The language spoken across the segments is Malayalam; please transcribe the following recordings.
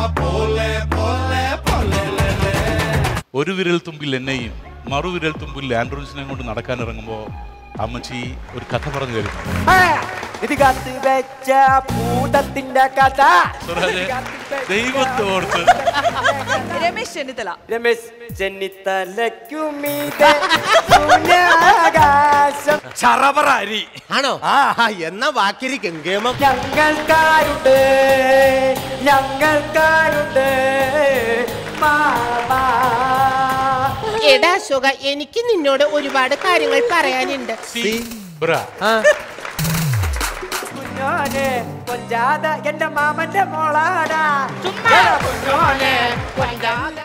ഒരു വിരൽ തുമ്പിൽ എന്നെയും മറുവിരൽ തുമ്പിൽ ആൻഡ്രൂസിനെയും കൊണ്ട് നടക്കാൻ ഇറങ്ങുമ്പോൾ അമ്മച്ചി ഒരു കഥ പറഞ്ഞു തരും ഇത് കത്ത് വെച്ച ഭൂതത്തിന്റെ കഥ സ്വരാജെ ദൈവത്തെ ഓർത്ത് രമേശ് ചെന്നിത്തല രമേശ് ചെന്നിത്തലയ്ക്കുമീതെ ശൂന്യാകാശം ചറപറ അരി ആണോ ആ ആ, എന്നാ വാക്കിരി കെങ്കേമം ഞങ്ങൾക്കാരുണ്ട് ഞങ്ങൾക്കാരുണ്ട് മാമാ എടാ സുഖ എനിക്ക് നിന്നോട് ഒരുപാട് കാര്യങ്ങൾ പറയാനുണ്ട് സി ബ്ര കുഞ്ഞോനെ കൊഞ്ചാത എന്റെ മാമന്റെ മോളാടാ എടാ കുഞ്ഞോനെ കൊഞ്ചാത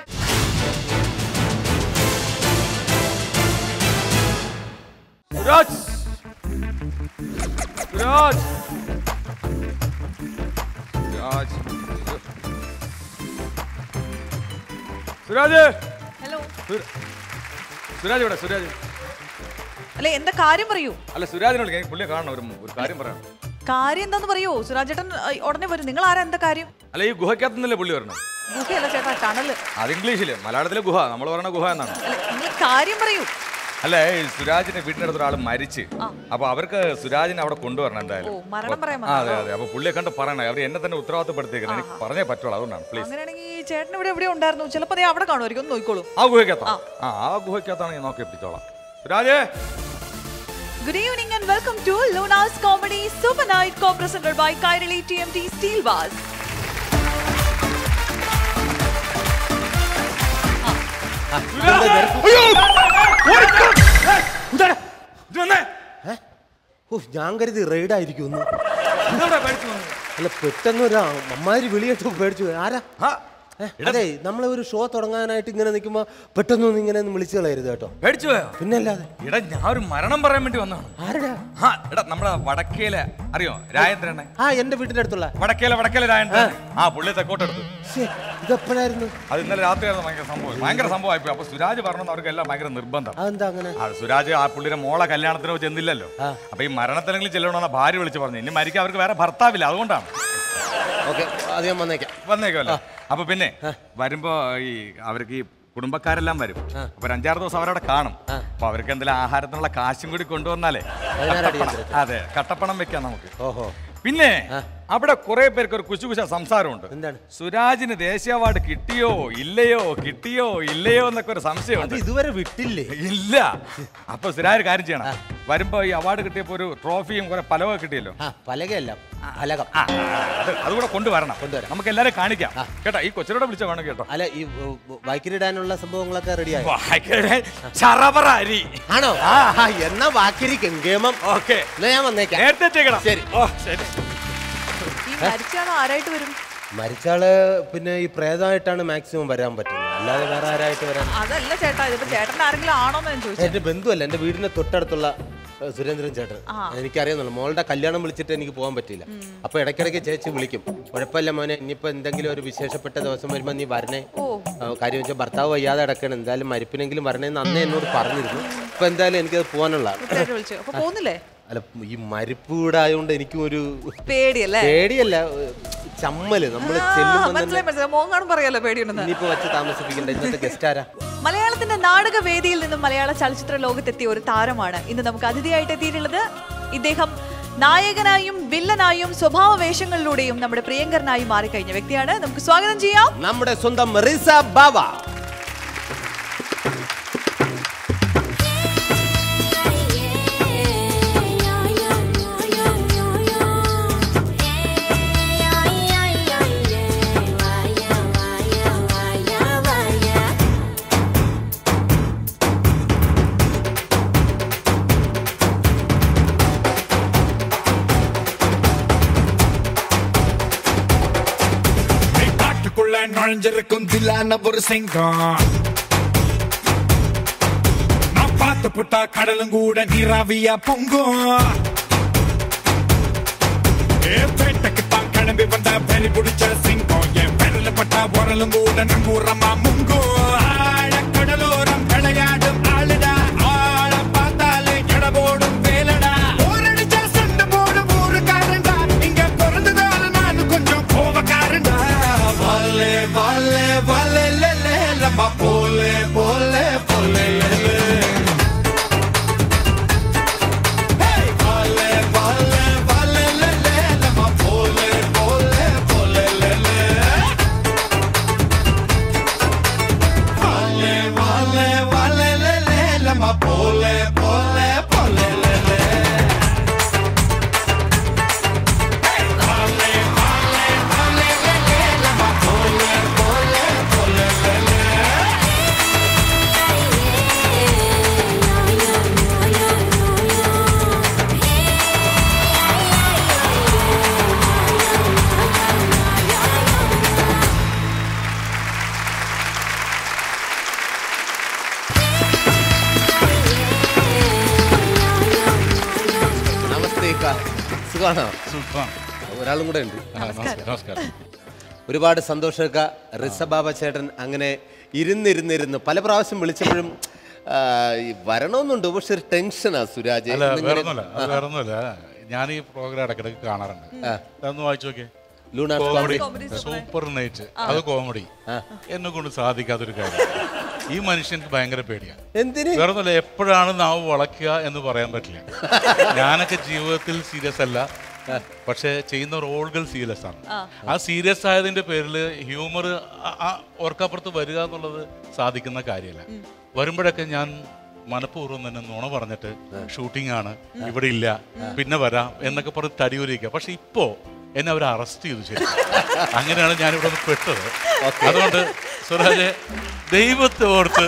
സുരാജ് സുരാജ് സുരാജ് സുരാജ് ഹലോ സുര- സുരാജ് ഇവിടെ സുരാജ് അല്ലെ എന്താ കാര്യം പറയൂ അല്ല സുരാജിനോട് എനിക്ക് പുള്ളിയെ കാണണം ഒരു ഒരു കാര്യം പറയാം കാര്യം എന്താന്ന് പറയൂ സുരാജേട്ടൻ അഹ്, ഉടനെ വരും നിങ്ങൾ ആരാ എന്താ കാര്യം അല്ല ഈ ഗുഹയ്ക്കകത്തുനിന്നല്ലേ പുള്ളി വരണം ഗുഹയല്ല ചേട്ടാ ടണല് അത് ഇംഗ്ലീഷില് മലയാളത്തിലെ ഗുഹ നമ്മൾ പറയുന്ന ഗുഹ എന്നാണ് അല്ല നിങ്ങൾ കാര്യം പറയൂ അല്ല ഈ സുരാജിന്റെ വീടിന്റെ അടുത്ത് ഒരാൾ മരിച്ച് അപ്പൊ അവർക്ക് സുരാജിനെ അവിടെ കൊണ്ടുവരണം ഓ എന്തായാലും മരണം പറയാൻ ആ, അതെ വന്നതാ. അതെ അപ്പൊ പുള്ളിയെ കണ്ട് പറയണേ അവർ എന്നെ തന്നെ ഉത്തരവാദിത്തപ്പെടുത്തിയേക്കുന്നത് എനിക്ക് പറഞ്ഞേ പറ്റുള്ളൂ അതുകൊണ്ടാണ് പ്ലീസ് അങ്ങനെയാണെങ്കിൽ ചേട്ടൻ ഇവിടെ എവിടെ ഉണ്ടായിരുന്നു ചിലപ്പോ ദേ അവിടെ കാണുമായിരിക്കും ഒന്ന് നോക്കിക്കോളൂ ആ ഗുഹയ്ക്കകത്താണ് ആ ആ ഗുഹയ്ക്കകത്താണ് ഞാൻ നോക്കി എത്തിച്ചോളാം സുരാജേ Good evening and welcome to Luna's Comedy Super Night co-presented by Kairali TMT Steel Bars. ഇത് വന്നേ. ഓ ഞാൻ കരുതി റെയ്ഡായിരിക്കും ഒന്ന് ഇതെവിടാ പേടിച്ച് വന്നത്? അല്ല പെട്ടെന്ന് ഒരു അമ്മാതിരി വിളിയിട്ട് പേടിച്ചു പോയി. ആരാ ആ, ഏ, അതെ നമ്മളെ ഒരു ഷോ തുടങ്ങാനായിട്ട് ഇങ്ങനെ നിൽക്കുമ്പോ പെട്ടെന്നൊന്നും ഇങ്ങനെ ഒന്നും വിളിച്ചു കളയരുത് കേട്ടോ പേടിച്ച് പോയോ പിന്നല്ലാതെ എടാ ഞാൻ ഒരു മരണം പറയാൻ വേണ്ടി വന്നതാണ് ആരടാ ആ എടാ നമ്മുടെ വടക്കേലെ അറിയോ രാജേന്ദ്രനെ ആ എന്റെ വീടിന്റെ അടുത്തുള്ള വടക്കേലെ വടക്കേലെ രാജേന്ദ്രൻ ആ പുള്ളി തെക്കോട്ടെടുത്തു ശ്ശേ, ഇതെപ്പോഴായിരുന്നു അത് ഇന്നലെ രാത്രിയായിരുന്നു ഭയങ്കര സംഭവം ഭയങ്കര സംഭവമായി അപ്പൊ സുരാജ് പറഞ്ഞത് അവർക്കെല്ലാം ഭയങ്കര നിർബന്ധം അതെന്താ അങ്ങനെ ആ സുരാജ് ആ പുള്ളിയുടെ മോളെ കല്യാണത്തിന് ചെന്നില്ലല്ലോ അപ്പൊ ഈ മരണത്തിനെങ്കിലും ചെല്ലണമെന്ന് ഭാര്യ വിളിച്ച് പറഞ്ഞു ഇനി മരിക്കാൻ അവർക്ക് വേറെ ഭർത്താവില്ല അതുകൊണ്ടാണ് ഓക്കെ അത് ഞാൻ വന്നേക്കാം വന്നേക്കുമല്ലോ അപ്പൊ പിന്നെ വരുമ്പോ ഈ അവർക്ക് ഈ കുടുംബക്കാരെല്ലാം വരും അപ്പൊ ഒരു അഞ്ചാറ് ദിവസം അവരവിടെ കാണും അപ്പൊ അവർക്ക് എന്തെങ്കിലും ആഹാരത്തിനുള്ള കാശും കൂടി കൊണ്ടുവന്നാലേ പതിനാറ് അടി കട്ടപ്പണം- അതെ കട്ടപ്പണം വെക്കാം നമുക്ക് ഓഹോ പിന്നെ അവിടെ കുറെ പേർക്ക് ഒരു കുശുകുശ സംസാരമുണ്ട് എന്താണ്? സുരാജിന് ദേശീയ അവാർഡ് കിട്ടിയോ ഇല്ലയോ കിട്ടിയോ ഇല്ലയോ എന്നൊക്കെ ഒരു അത് സംശയമുണ്ട് ഇതുവരെ വിട്ടില്ലേ ഇല്ല അപ്പൊ സുരാജ് ഒരു കാര്യം ചെയ്യണം വരുമ്പോ ഈ അവാർഡ് കിട്ടിയപ്പോ ഒരു ട്രോഫിയും കുറെ പലവൊക്കെ കിട്ടിയല്ലോ ആ പലകയല്ല പലകം ആ, അത് അതുകൂടെ കൊണ്ടുവരണം കൊണ്ടുവരാം. നമുക്ക് എല്ലാരും കാണിക്കാം കേട്ടോ ഈ കൊച്ചിനോട് വിളിച്ച വേണം കേട്ടോ അല്ല ഈ വാക്കിലിടാനുള്ള സംഭവങ്ങളൊക്കെ റെഡിയായി വായിക്കടെ ചറപറ അരി ആണോ ആ ആ, എന്നാ വാക്കിരി കെങ്കേമം ഓക്കെ എന്നാ ഞാൻ വന്നേക്കാം നേരത്തെ എത്തിയേക്കണം ശരി. ഓ ശരി ഈ മരിച്ചാണോ ആരായിട്ട് വരും മരിച്ചാള് പിന്നെ ഈ പ്രേതമായിട്ടാണ് മാക്സിമം വരാൻ പറ്റുന്നത് അല്ലാതെ വേറെ ആരായിട്ട് വരാൻ അതല്ല ചേട്ടാ ഇതിപ്പോ ചേട്ടന്റെ ആരെങ്കിലും ആണോന്ന് ഞാൻ ചോദിച്ചു എന്റെ ബന്ധുവല്ല എന്റെ വീടിന്റെ തൊട്ടടുത്തുള്ള ഏഹ്, സുരേന്ദ്രൻ ചേട്ടൻ എനിക്കറിയാന്നുള്ളൂ മോളുടെ കല്യാണം വിളിച്ചിട്ട് എനിക്ക് പോകാൻ പറ്റിയില്ല അപ്പൊ ഇടയ്ക്കിടയ്ക്ക് ചേച്ചി വിളിക്കും കുഴപ്പമില്ല മോനെ ഇനിയിപ്പോ എന്തെങ്കിലും ഒരു വിശേഷപ്പെട്ട ദിവസം വരുമ്പോ നീ വരണേ ആ, കാര്യം വെച്ചാൽ ഭർത്താവ് വയ്യാതെ കിടക്കണം എന്തായാലും മരിപ്പിനെങ്കിലും വരണേന്ന് അന്നേ എന്നോട് പറഞ്ഞിരുന്നു ഇപ്പൊ എന്തായാലും എനിക്കത് പോകാനുള്ള ചേട്ടൻ വിളിച്ചു അപ്പൊ പോകുന്നില്ലേ അല്ല ഈ മരിപ്പ് വീട് ആയതുകൊണ്ട് എനിക്കും ഒരു പേടിയല്ലേ പേടിയല്ല ഏഹ്, ചമ്മല് നമ്മൾ ആ, ചെല്ലുമ്പോൾ തന്നെ മനസ്സിലായി മനസ്സിലായി മോൻ കാണും പറയാലോ പേടിയുണ്ടെന്ന് ഇനിയിപ്പോ വെച്ച് താമസിപ്പിക്കണ്ട ഇന്നത്തെ ഗസ്റ്റ് ആരാ മലയാളത്തിന്റെ നാടക വേദിയിൽ നിന്നും മലയാള ചലച്ചിത്ര ലോകത്തെത്തിയ ഒരു താരമാണ് ഇന്ന് നമുക്ക് അതിഥിയായിട്ട് എത്തിയിട്ടുള്ളത് ഇദ്ദേഹം നായകനായും വില്ലനായും സ്വഭാവ വേഷങ്ങളിലൂടെയും നമ്മുടെ പ്രിയങ്കരനായി മാറിക്കഴിഞ്ഞ വ്യക്തിയാണ് നമുക്ക് സ്വാഗതം ചെയ്യാം നമ്മുടെ സ്വന്തം റിസ ബാവ காட்டுக்குள்ள நுழைஞ்சிருக்கும் தில்லான ஒரு சிங்கம் நான் பார்த்து புட்டா கடலும் கூட நீராவியா பொங்கும் ஏ பேட்டைக்கு தான் கிளம்பி வந்த பெலி பிடிச்ச சிங்கம் என் பெரல பட்டா உரலும் கூட நங்கூரமா முங்கும் ஆழக்கடலோரம் விளையாடும் ஆளுடா ஆழ பார்த்தாலே எடபோடும் வேலடா போரடிச்சா சண்டை போடும் ஊருக்காரன்டா இங்க பிறந்ததால நான் கொஞ்சம் கோபக்காரன்டா வாலே സുഖമാണോ സുഖമാണ് ഒരാളും കൂടെ ഉണ്ട് ആ, നമസ്കാരം നമസ്കാരം ഒരുപാട് സന്തോഷമൊക്കെ റിസബാബ ചേട്ടൻ അങ്ങനെ ഇരുന്നിരുന്നിരുന്ന് പല പ്രാവശ്യം വിളിച്ചപ്പോഴും ആ, ഈ വരണമെന്നുണ്ട് പക്ഷെ ഒരു ടെൻഷനാ സുരാജ് അല്ല ഇന്നിങ്ങനെ- വേറൊന്നുമല്ല അത് വേറൊന്നുമല്ല ഞാൻ ഈ പ്രോഗ്രാം ഇടക്കിടക്ക് കാണാറുണ്ട് അതൊന്ന് വായിച്ചു നോക്കിയേ ലൂണ കോമഡി Comedy സൂപ്പർ നൈറ്റ് അത് കോമഡി എന്നെ കൊണ്ട് സാധിക്കാത്തൊരു കാര്യം ഈ മനുഷ്യൻക്ക് ഭയങ്കര പേടിയാണ് എന്തിന് വേറൊന്നുമല്ല എപ്പോഴാണ് നാവ് വളയ്ക്കുക എന്ന് പറയാൻ പറ്റില്ല ഞാനൊക്കെ ജീവിതത്തിൽ സീരിയസ് അല്ല പക്ഷെ ചെയ്യുന്ന റോളുകൾ സീരിയസ് ആണ് ആ സീരിയസ് ആയതിന്റെ പേരിൽ ഹ്യൂമർ ഓർക്കപ്പുറത്ത് വരിക എന്നുള്ളത് സാധിക്കുന്ന കാര്യമല്ല വരുമ്പോഴൊക്കെ ഞാൻ മനഃപൂർവ്വം തന്നെ നുണ പറഞ്ഞിട്ട് ഷൂട്ടിംഗ് ആണ് ഇവിടെ ഇല്ല പിന്നെ വരാം എന്നൊക്കെ പറഞ്ഞ് തടിയൂരിക്കുക പക്ഷെ ഇപ്പോ എന്നെ അവർ അറസ്റ്റ് ചെയ്തു ശരി അങ്ങനെയാണ് ഞാൻ ഇവിടെ ഒന്ന് പെട്ടത് അതുകൊണ്ട് സുരാജ് ദൈവത്തെ ഓർത്ത്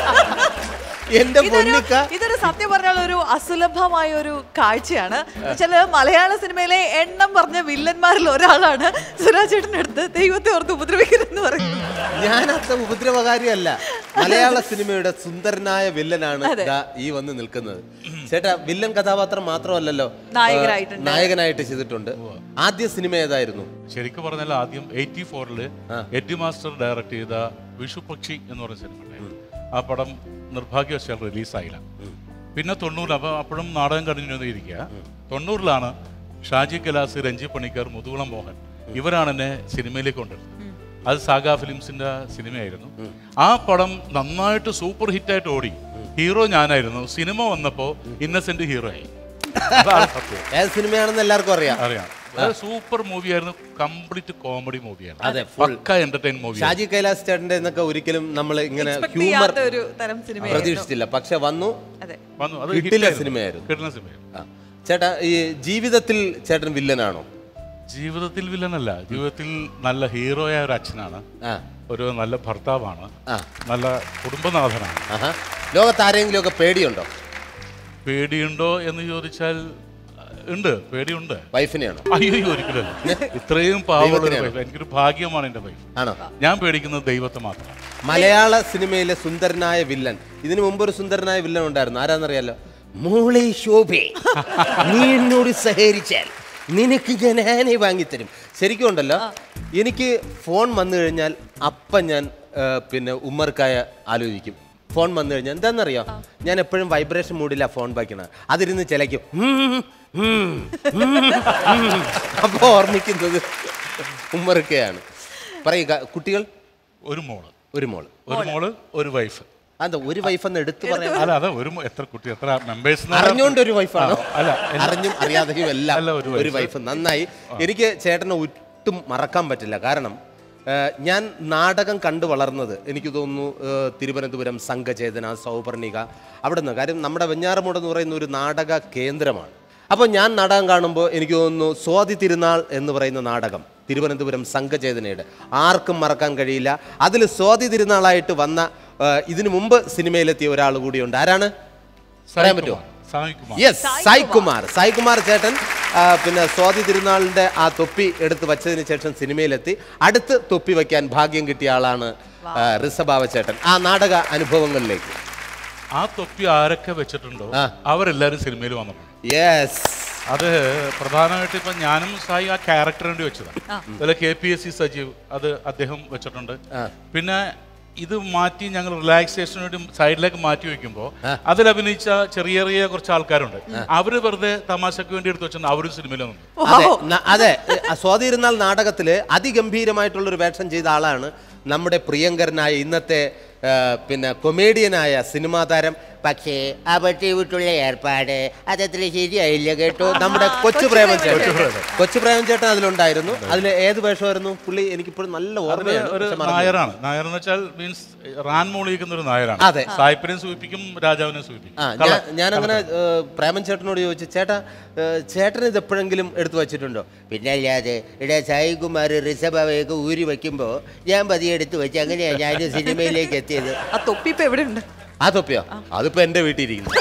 എന്റെ ഇതൊരു പൊന്നിക്ക ഇതൊരു സത്യം പറഞ്ഞാൽ ഒരു അസുലഭമായ ഒരു കാഴ്ചയാണ് ചില മലയാള സിനിമയിലെ എണ്ണം പറഞ്ഞ വില്ലന്മാരിൽ ഒരാളാണ് സുരാജ് ചേട്ടൻ്റെ അടുത്ത് ദൈവത്തെ ഓർത്ത് ഉപദ്രവിക്കരുതെന്ന് പറയുന്നത് ഞാൻ അത്ര ഉപദ്രവകാരിയല്ല മലയാള സിനിമയുടെ സുന്ദരനായ വില്ലനാണ് അതെ. ദാ ഈ വന്ന് നിൽക്കുന്നത് ചേട്ടാ വില്ലൻ കഥാപാത്രം മാത്രമല്ലല്ലോ നായകനായിട്ടുണ്ട്. ആ, നായകനായിട്ട് ചെയ്തിട്ടുണ്ട് ആദ്യ സിനിമ ഏതായിരുന്നു ശരിക്കും പറഞ്ഞാൽ ആദ്യം എയ്റ്റി ഫോറില് എഡ്ഡി മാസ്റ്റർ ഡയറക്ട് ചെയ്ത വിഷുപക്ഷി എന്ന് പറഞ്ഞ സിനിമ ഉണ്ടായിരുന്നു ആ പടം നിർഭാഗ്യവശാൽ റിലീസായില്ല പിന്നെ തൊണ്ണൂറിൽ അപ്പോൾ അപ്പോഴും നാടകം കഴിഞ്ഞു ഇരിക്കുക തൊണ്ണൂറിലാണ് ഷാജി കലാസ് രഞ്ജി പണിക്കർ മുതുകുളം മോഹൻ ഇവരാണ് എന്നെ സിനിമയിലേക്ക് കൊണ്ടുവരുന്നത് അത് സാഗ ഫിലിംസിന്റെ സിനിമയായിരുന്നു ആ പടം നന്നായിട്ട് സൂപ്പർ ഹിറ്റായിട്ട് ഓടി ഹീറോ ഞാനായിരുന്നു സിനിമ വന്നപ്പോൾ ഇന്നസെന്റ് ഹീറോ ആയി അതാണ് സത്യം ഏത് സിനിമയാണെന്ന് എല്ലാവർക്കും അറിയാം അറിയാം അത് സൂപ്പർ മൂവിയായിരുന്നു കംപ്ലീറ്റ് കോമഡി മൂവിയായിരുന്നു അതെ, full. പക്ക എന്റർടൈൻ മൂവി ഷാജി കൈലാസ് ചേട്ടന്റെ എന്നൊക്കെ ഒരിക്കലും നമ്മൾ ഇങ്ങനെ Expect ഹ്യൂമർ ചെയ്യാത്ത ഒരു തരം സിനിമയായിരുന്നു പ്രതീക്ഷിച്ചില്ല പക്ഷെ വന്നു അതെ വന്നു അത് കിട്ടില്ല ഹിറ്റായിരുന്നു. സിനിമയായിരുന്നു. കിട്ടുന്ന സിനിമയായിരുന്നു ആ. ചേട്ടാ ഈ ജീവിതത്തിൽ ചേട്ടൻ വില്ലനാണോ ജീവിതത്തിൽ വില്ലനല്ല ജീവിതത്തിൽ നല്ല ഹീറോയായ ഒരു അച്ഛനാണ് ആ ഒരു നല്ല ഭർത്താവാണ് ആ. നല്ല കുടുംബനാഥനാണ് ആഹാ ലോകത്ത് ആരെങ്കിലും ഒക്കെ പേടിയുണ്ടോ പേടിയുണ്ടോ എന്ന് ചോദിച്ചാൽ അഹ് ഉണ്ട് പേടിയുണ്ട് വൈഫിനെയാണോ അയ്യോ ഒരിക്കലല്ല ഇത്രയും പാവമുള്ള ഒരു ദൈവത്തിനെയാണോ? വൈഫ് എനിക്കൊരു ഭാഗ്യമാണ് എൻ്റെ വൈഫ് ആണോ ഞാൻ പേടിക്കുന്നത് ദൈവത്തെ മാത്രമാണ് മലയാള സിനിമയിലെ സുന്ദരനായ വില്ലൻ ഇതിനു മുമ്പ് ഒരു സുന്ദരനായ വില്ലൻ ഉണ്ടായിരുന്നു ആരാന്നറിയാലോ മോളെ ശോഭേ നീ എന്നോട് സഹകരിച്ചാൽ നിനക്ക് ഞാൻ ആനയെ വാങ്ങിത്തരും ശരിക്കും ഉണ്ടല്ലോ എനിക്ക് ഫോൺ വന്നു കഴിഞ്ഞാൽ അപ്പം ഞാൻ ആ, പിന്നെ ഉമ്മർക്കായ ആലോചിക്കും ഫോൺ വന്നു കഴിഞ്ഞാൽ എന്താണെന്നറിയോ ഞാൻ എപ്പോഴും വൈബ്രേഷൻ മൂഡില്ല ഫോൺ വയ്ക്കണത് അതിരുന്ന് ചിലയ്ക്കും അപ്പോൾ ഓർമ്മിക്കുന്നത് ഉമ്മർക്കയാണ് പറയുക കുട്ടികൾ ഒരു മോള് ഒരു മോള് ഒരു മോള് ഒരു വൈഫ് അതെന്താ ഒരു വൈഫ് എന്ന് എടുത്തു പറയാൻ അല്ല അതെ ഒരു മോ- എത്ര കുട്ടി എത്ര മെമ്പേഴ്സ് അറിഞ്ഞുകൊണ്ട് ഒരു വൈഫാണോ അല്ല എല്ലാ- അറിഞ്ഞും അറിയാതെയും എല്ലാം അല്ല, ഒരു ഒരു വൈഫ് നന്നായി എനിക്ക് ചേട്ടനെ ഒട്ടും മറക്കാൻ പറ്റില്ല കാരണം ആ, ഞാൻ നാടകം കണ്ടു വളർന്നത് എനിക്ക് തോന്നുന്നു ആ, തിരുവനന്തപുരം സംഘചേതന സൗപർണിക അവിടെ നിന്ന് കാര്യം നമ്മുടെ വെഞ്ഞാറമൂട് എന്ന് പറയുന്ന ഒരു നാടക കേന്ദ്രമാണ് അപ്പോൾ ഞാൻ നാടകം കാണുമ്പോൾ എനിക്ക് തോന്നുന്നു സ്വാതി തിരുനാൾ എന്ന് പറയുന്ന നാടകം തിരുവനന്തപുരം സംഘചേതനയുടെ ആർക്കും മറക്കാൻ കഴിയില്ല അതിൽ സ്വാതി തിരുനാളായിട്ട് വന്ന ആ, ഇതിനു മുമ്പ് സിനിമയിലെത്തിയ ഒരാൾ കൂടിയുണ്ട് ആരാണ് പറയാൻ പറ്റുമോ സായികുമാർ യെസ് സായ്കുമാർ സായ്കുമാർ ചേട്ടൻ ആ, പിന്നെ സ്വാതി തിരുനാളിന്റെ ആ തൊപ്പി എടുത്ത് വച്ചതിന് ശേഷം സിനിമയിലെത്തി അടുത്ത് തൊപ്പി വയ്ക്കാൻ ഭാഗ്യം കിട്ടിയ ആളാണ് ആ, ഋഷഭാവ ചേട്ടൻ ആ നാടക അനുഭവങ്ങളിലേക്ക് ആ തൊപ്പി ആരൊക്കെ വെച്ചിട്ടുണ്ടോ ആ. അവരെല്ലാരും സിനിമയിൽ വന്നപ്പോൾ യെസ് അത് പ്രധാനമായിട്ട് ഇപ്പൊ ഞാനും സായി ആ ക്യാരക്ടർ വേണ്ടി വെച്ചതാണ് അതുപോലെ K P S C Sajeev അത് അദ്ദേഹം വെച്ചിട്ടുണ്ട് പിന്നെ ഇത് മാറ്റി ഞങ്ങൾ റിലാക്സേഷന് വേണ്ടി സൈഡിലേക്ക് മാറ്റി വെക്കുമ്പോൾ അതിൽ അഭിനയിച്ച ചെറിയ ചെറിയ കുറച്ച് ആൾക്കാരുണ്ട് അവര് വെറുതെ തമാശക്ക് വേണ്ടി എടുത്ത് വെച്ചാൽ അവരും സിനിമയിൽ വന്നു അതെ ന- അതെ ആ, സ്വാതി തിരുനാൾ നാടകത്തില് അതിഗംഭീരമായിട്ടുള്ള ഒരു വേഷം ചെയ്ത ആളാണ് നമ്മുടെ പ്രിയങ്കരനായ ഇന്നത്തെ ആ, പിന്നെ കൊമേഡിയനായ സിനിമാ താരം പക്ഷേ അപട്ടി വിട്ടുള്ള ഏർപ്പാട് അതത്ര ശരിയായില്ല കേട്ടോ നമ്മുടെ കൊച്ചു പ്രേമൻ ചേട്ടൻ കൊച്ചു പ്രേമൻ ചേട്ടൻ അതിലുണ്ടായിരുന്നു അതിൽ ഏത് വേഷമായിരുന്നു പുള്ളി എനിക്കിപ്പോഴും നല്ല അത് ഓർമ്മയാണ് ഒരു പക്ഷെ മറന്നു. നായരാണ് നായർ എന്ന് വെച്ചാൽ മീൻസ് റാൻ മൂളിയിക്കുന്ന ഒരു നായരാണ് അതെ. സായിപ്പിനെയും സൂചിപ്പിക്കും രാജാവിനെ സൂചിപ്പിക്കും ആ കള്ള. ഞാൻ ഞാനങ്ങനെ ഏഹ്, പ്രേമൻ ചേട്ടനോട് ചോദിച്ചു ചേട്ടാ ഏഹ്, ചേട്ടൻ ഇത് എപ്പോഴെങ്കിലും എടുത്തു വച്ചിട്ടുണ്ടോ പിന്നെ അല്ലാതെ ഇവിടെ സായികുമാർ ഋഷഭവയൊക്കെ ഊരി വെക്കുമ്പോ ഞാൻ പതിയെ എടുത്ത് വെച്ച് അങ്ങനെയാ ഞാൻ സിനിമയിലേക്ക് എത്തിയത് ആ തൊപ്പി ഇപ്പൊ എവിടെയുണ്ട് ആ തൊപ്പിയോ അതിപ്പോ എന്റെ വീട്ടിലിരിക്കുന്നു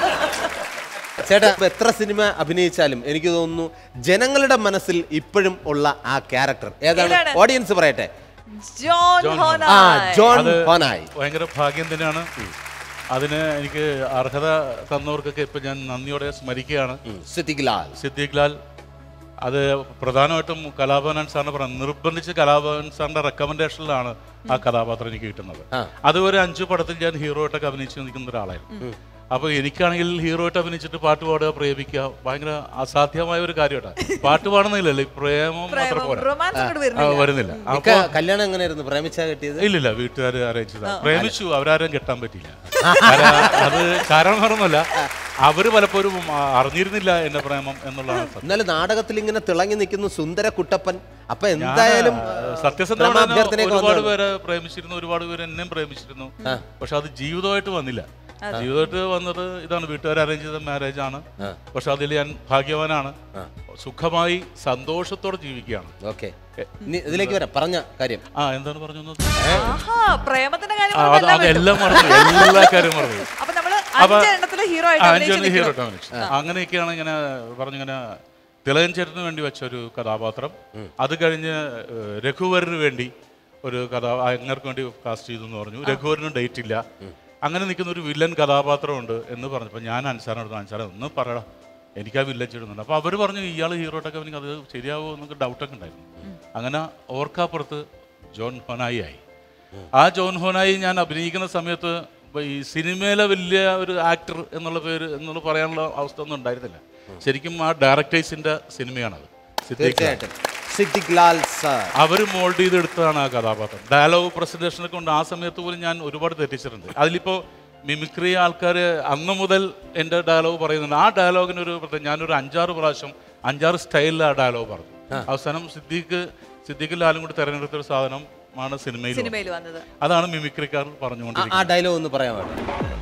ചേട്ടാ ഇപ്പൊ എത്ര സിനിമ അഭിനയിച്ചാലും എനിക്ക് തോന്നുന്നു ജനങ്ങളുടെ മനസ്സിൽ ഇപ്പോഴും ഉള്ള ആ ക്യാരക്ടർ ഏതാണ് ഏതാണ്? ഓഡിയൻസ് പറയട്ടെ ജോൺ ജോൺ ആ ഹോനായ് ജോൺ അത് ഹോനായി ഭയങ്കര ഭാഗ്യം തന്നെയാണ് അതിന് എനിക്ക് അർഹത തന്നവർക്കൊക്കെ ഇപ്പൊ ഞാൻ നന്ദിയോടെ സ്മരിക്കുകയാണ് സിദ്ദിഖ് ലാൽ സിദ്ദീഖ് ലാൽ അത് പ്രധാനമായിട്ടും കലാഭവൻ സാറിന് പറയുന്നത് നിർബന്ധിച്ച് കലാഭവൻ സാറിന്റെ റെക്കമെൻഡേഷനിലാണ് ആ കഥാപാത്രം എനിക്ക് കിട്ടുന്നത് അതുവരെ അഞ്ചു പടത്തിൽ ഞാൻ ഹീറോ ആയിട്ടൊക്കെ അഭിനയിച്ചു നിൽക്കുന്ന ഒരാളായിരുന്നു അപ്പൊ എനിക്കാണെങ്കിൽ ഹീറോ ആയിട്ട് അഭിനയിച്ചിട്ട് പാട്ട് പാടുക പ്രേമിക്കുക ഭയങ്കര അസാധ്യമായ ഒരു കാര്യമാണ് പാട്ട് പാടുന്നില്ലല്ലോ ഈ പ്രേമം മാത്രം പോരാ റൊമാൻസ് അങ്ങോട്ട് ആ, വരുന്നില്ല വരുന്നില്ല ഇക്ക അപ്പൊ കല്യാണം എങ്ങനെയായിരുന്നു പ്രേമിച്ചാ കെട്ടിയത് ഇല്ലില്ല വീട്ടുകാർ അറേഞ്ച് ചെയ്ത പ്രേമിച്ചു അവരാരും കെട്ടാൻ പറ്റിയില്ല കാരണം അത് കാരണം പറഞ്ഞല്ല അവര് പലപ്പോഴും ആ, അറിഞ്ഞിരുന്നില്ല എന്റെ പ്രേമം എന്നുള്ളതാണ് സത്യം എന്നാലും നാടകത്തിൽ ഇങ്ങനെ തിളങ്ങി നിൽക്കുന്നു സുന്ദര കുട്ടപ്പൻ അപ്പൊ എന്തായാലും സത്യസന്ധമാണ് അഭ്യർത്ഥനയൊക്കെ ഒരുപാട് വന്നതാണ്. പേര് പ്രേമിച്ചിരുന്നു ഒരുപാട് പേര് എന്നെയും പ്രേമിച്ചിരുന്നു പക്ഷെ അത് ജീവിതമായിട്ട് വന്നില്ല ജീവിതമായിട്ട് വന്നത് ഇതാണ് വീട്ടുകാർ അറേഞ്ച് ചെയ്ത മാരേജ് ആണ് പക്ഷെ അതിൽ ഞാൻ ഭാഗ്യവാനാണ് സുഖമായി സന്തോഷത്തോടെ ജീവിക്കുകയാണ് ഓക്കെ ഇതിലേക്ക് വരാം പറഞ്ഞ കാര്യം ആ എന്താണ് പറഞ്ഞു വന്നത്? ആഹാ പ്രേമത്തിന്റെ കാര്യം ആ, അത് പറഞ്ഞപ്പോ അത് എല്ലാം എല്ലാം മറന്നു എല്ലാ കാര്യം മറന്നു വിട്ടു. അപ്പൊ നമ്മള് അപ്പൊ അഞ്ച് എണ്ണത്തില് ഹീറോ ആയിട്ട് ആ, അഭിനയിച്ച് അഞ്ചെണ്ണം ഹീറോ നിൽക്കുന്നു. ആയിട്ട് അഭിനയിച്ചു. അങ്ങനെയൊക്കെയാണ് ഇങ്ങനെ പറഞ്ഞിങ്ങനെ തിലകൻ ചേട്ടന് വേണ്ടി വെച്ച ഒരു കഥാപാത്രം അത് കഴിഞ്ഞ് ഏഹ്, രഘുവരന് വേണ്ടി ഒരു കഥ അങ്ങർക്ക് വേണ്ടി കാസ്റ്റ് ചെയ്തു എന്ന് പറഞ്ഞു രഘുവരന് ഡേറ്റ് ഇല്ല അങ്ങനെ നിൽക്കുന്ന ഒരു വില്ലൻ കഥാപാത്രമുണ്ട് എന്ന് പറഞ്ഞപ്പോൾ ഞാൻ അൻസാറിനോട് അൻസാറെ ഒന്ന് പറയടാ എനിക്ക് ആ വില്ലൻ ചെയ്യുന്നുണ്ട് അപ്പോൾ അവർ പറഞ്ഞു ഇയാൾ ഹീറോട്ടൊക്കെ എനിക്ക് അത് ശരിയാവുമോ എന്നൊക്കെ ഡൗട്ടൊക്കെ ഉണ്ടായിരുന്നു അങ്ങനെ ഓർക്കാപ്പുറത്ത് ജോൺ ഹൊനായി ആയി ആ ജോൺ ഹോനായി ഞാൻ അഭിനയിക്കുന്ന സമയത്ത് ഇപ്പൊ ഈ സിനിമയിലെ വലിയ ഒരു ആക്ടർ എന്നുള്ള പേര് എന്നുള്ള പറയാനുള്ള അവസ്ഥ ഒന്നും ഉണ്ടായിരുന്നില്ല ശരിക്കും ആ ഡയറക്ടേഴ്സിന്റെ സിനിമയാണത് സിദ്ദീഖ് ലാൽ. തീർച്ചയായിട്ടും സിദ്ദിഖ് ലാൽ സാർ അവർ മോൾഡ് ചെയ്തെടുത്തതാണ് ആ കഥാപാത്രം ഡയലോഗ് പ്രസന്റേഷനൊക്കെ ഉണ്ട് ആ സമയത്ത് പോലും ഞാൻ ഒരുപാട് തെറ്റിച്ചിട്ടുണ്ട് അതിലിപ്പോ മിമിക്രി ആൾക്കാർ അന്ന് മുതൽ എൻ്റെ ഡയലോഗ് പറയുന്നുണ്ട് ആ ഡയലോഗിന് ഒരു പ്രത്യേക- ഞാനൊരു അഞ്ചാറ് പ്രാവശ്യം അഞ്ചാറ് സ്റ്റൈലിൽ ആ ഡയലോഗ് പറഞ്ഞു അവസാനം സിദ്ദീഖ് സിദ്ദീഖ് ലാലും കൂടി തെരഞ്ഞെടുത്ത ഒരു സാധനമാണ് സിനിമയിൽ വന്നത്. സിനിമയിൽ വന്നത് അതാണ് മിമിക്രിക്കാർ ആ- പറഞ്ഞുകൊണ്ടിരിക്കുന്നത് ആ ഡയലോഗ് ഒന്ന് പറയാൻ പാടില്ല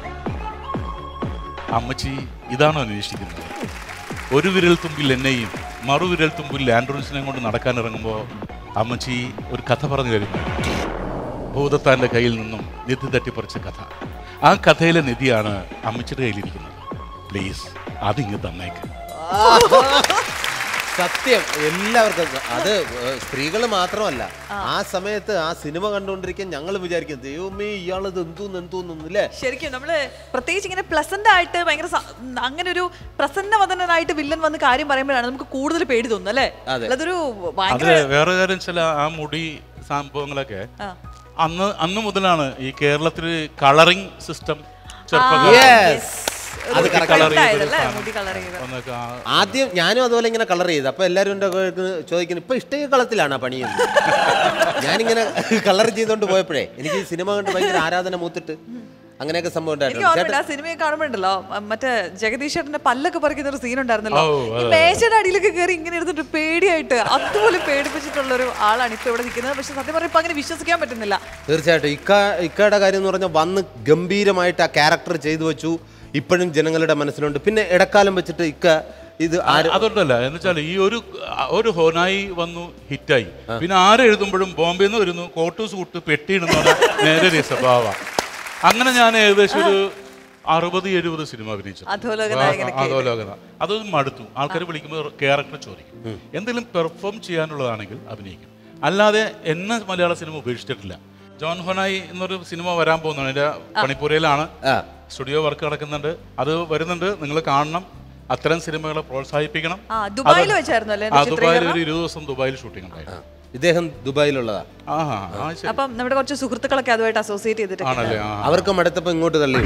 അമ്മച്ചി ഇതാണോ അന്വേഷിക്കുന്നത് ഒരു വിരൽ തുമ്പിൽ എന്നെയും മറുവിരൽ തുമ്പിൽ ആൻഡ്രോൺസിനെയും കൊണ്ട് നടക്കാനിറങ്ങുമ്പോൾ അമ്മച്ചി ഒരു കഥ പറഞ്ഞു തരുന്നു ഭൂതത്താൻ്റെ കയ്യിൽ നിന്നും നിധി തട്ടിപ്പറിച്ച കഥ ആ കഥയിലെ നിധിയാണ് അമ്മച്ചിയുടെ കയ്യിലിരിക്കുന്നത് പ്ലീസ് അതിങ്ങ് തന്നേക്ക് സത്യം എല്ലാവർക്കും അത് സ്ത്രീകൾ മാത്രമല്ല ആ സമയത്ത് ആ സിനിമ കണ്ടുകൊണ്ടിരിക്കാൻ ഞങ്ങൾ വിചാരിക്കും ദൈവമേ ഇയാളത് എന്തോന്ന് എന്തോന്നു അല്ലേ ശരിക്കും നമ്മള് പ്രത്യേകിച്ച് ഇങ്ങനെ പ്ലസന്റ് ആയിട്ട് ഭയങ്കര സ- അങ്ങനെ ഒരു പ്രസന്നവദനായിട്ട് വില്ലൻ വന്ന് കാര്യം പറയുമ്പോഴാണ് നമുക്ക് കൂടുതൽ പേടി തോന്നുന്നത് അല്ലേ അതെ. അതൊരു അത് ഭയങ്കര വേറെ കാര്യം ചില ആ മുടി സംഭവങ്ങളൊക്കെ ആ. അന്ന് അന്ന് മുതലാണ് ഈ കേരളത്തിൽ കളറിംഗ് സിസ്റ്റം Yes. അത് correct. ഉണ്ടായതല്ലേ മുടി കളർ ചെയ്ത് ഒന്നൊക്കെ ആ- ആദ്യം ഞാനും അതുപോലെ ഇങ്ങനെ കളർ ചെയ്ത് അപ്പൊ എല്ലാവരും എൻ്റെ ചോദിക്കുന്നു ഇപ്പൊ ഇഷ്ട കളത്തിലാണ് പണിയുന്നത് ഞാനിങ്ങനെ കളർ ചെയ്തോണ്ട് പോയപ്പോഴേ എനിക്ക് ഈ സിനിമ കണ്ട് ഭയങ്കര ആരാധന മൂത്തിട്ട് അങ്ങനെയൊക്കെ സംഭവം എനിക്ക് ഉണ്ടായിട്ടുണ്ട് ഓർമ്മയുണ്ട് ചേട്ടൻ ആ സിനിമയെ കാണുമ്പോണ്ടല്ലോ മറ്റേ ജഗദീഷ് ചേട്ടന്റെ പല്ലൊക്കെ പറിക്കുന്ന ഒരു സീൻ ഉണ്ടായിരുന്നല്ലോ ഓ, ഈ മേശയുടെ അടിയിലൊക്കെ കയറി ഇങ്ങനെ ഇരുന്നിട്ട് പേടിയായിട്ട് അതുപോലെ പേടിപ്പിച്ചിട്ടുള്ള ഒരു ആളാണ് ഇപ്പൊ ഇവിടെ നിൽക്കുന്നത് പക്ഷെ സത്യം പറഞ്ഞാൽ ഇപ്പൊ അങ്ങനെ വിശ്വസിക്കാൻ പറ്റുന്നില്ല തീർച്ചയായിട്ടും ഇക്ക ഇക്കയുടെ കാര്യം എന്ന് പറഞ്ഞാൽ വന്ന് ഗംഭീരമായിട്ട് ആ ക്യാരക്ടർ ചെയ്തു വെച്ചു ഇപ്പോഴും ജനങ്ങളുടെ മനസ്സിലുണ്ട് പിന്നെ ഇടക്കാലം വെച്ചിട്ട് ഇക്ക ഇത് ആര് അതുകൊണ്ടല്ല എന്ന് വെച്ചാൽ ഈ ഒരു ഒരു ഹോനായി വന്നു ഹിറ്റായി പിന്നെ ആരെഴുതുമ്പോഴും ബോംബെ നിന്ന് വരുന്നു കോട്ടൂസ് കൂട്ട് പെട്ടിയിടുന്ന നേരെ ഒരു സ്വഭാവ അങ്ങനെ ഞാൻ ഏകദേശം ഒരു അറുപത് എഴുപത് സിനിമ അഭിനയിച്ചു അധോലോക നായകനൊക്കെ ആയിട്ട്. അധോലോകത അത് മടുത്തു ആൾക്കാർ വിളിക്കുമ്പോൾ ക്യാരക്ടർ ചോദിക്കും എന്തെങ്കിലും പെർഫോം ചെയ്യാനുള്ളതാണെങ്കിൽ അഭിനയിക്കും അല്ലാതെ എന്നെ മലയാള സിനിമ ഉപേക്ഷിച്ചിട്ടില്ല ജോൺ ഹൊനായി എന്നൊരു സിനിമ വരാൻ പോകുന്നതാണ് എൻ്റെ പണിപ്പുരയിലാണ് ആ സ്റ്റുഡിയോ വർക്ക് നടക്കുന്നുണ്ട് അത് വരുന്നുണ്ട് നിങ്ങൾ കാണണം അത്തരം സിനിമകളെ പ്രോത്സാഹിപ്പിക്കണം ആ ദുബായിൽ അത് വെച്ചായിരുന്നു അല്ലേ ആ ദുബായിൽ ഒരു ഇരുപത് ദിവസം ദുബായിൽ ഷൂട്ടിംഗ് ഉണ്ടായിരുന്നു ഇദ്ദേഹം ദുബായിലുള്ളതാ ആ ആ ശരി അപ്പം നമ്മുടെ കുറച്ച് സുഹൃത്തുക്കളൊക്കെ അതുമായിട്ട് അസോസിയേറ്റ് ചെയ്തിട്ട് ആണല്ലേ ആ അവർക്ക് മടുത്തപ്പോ ഇങ്ങോട്ട് തള്ളി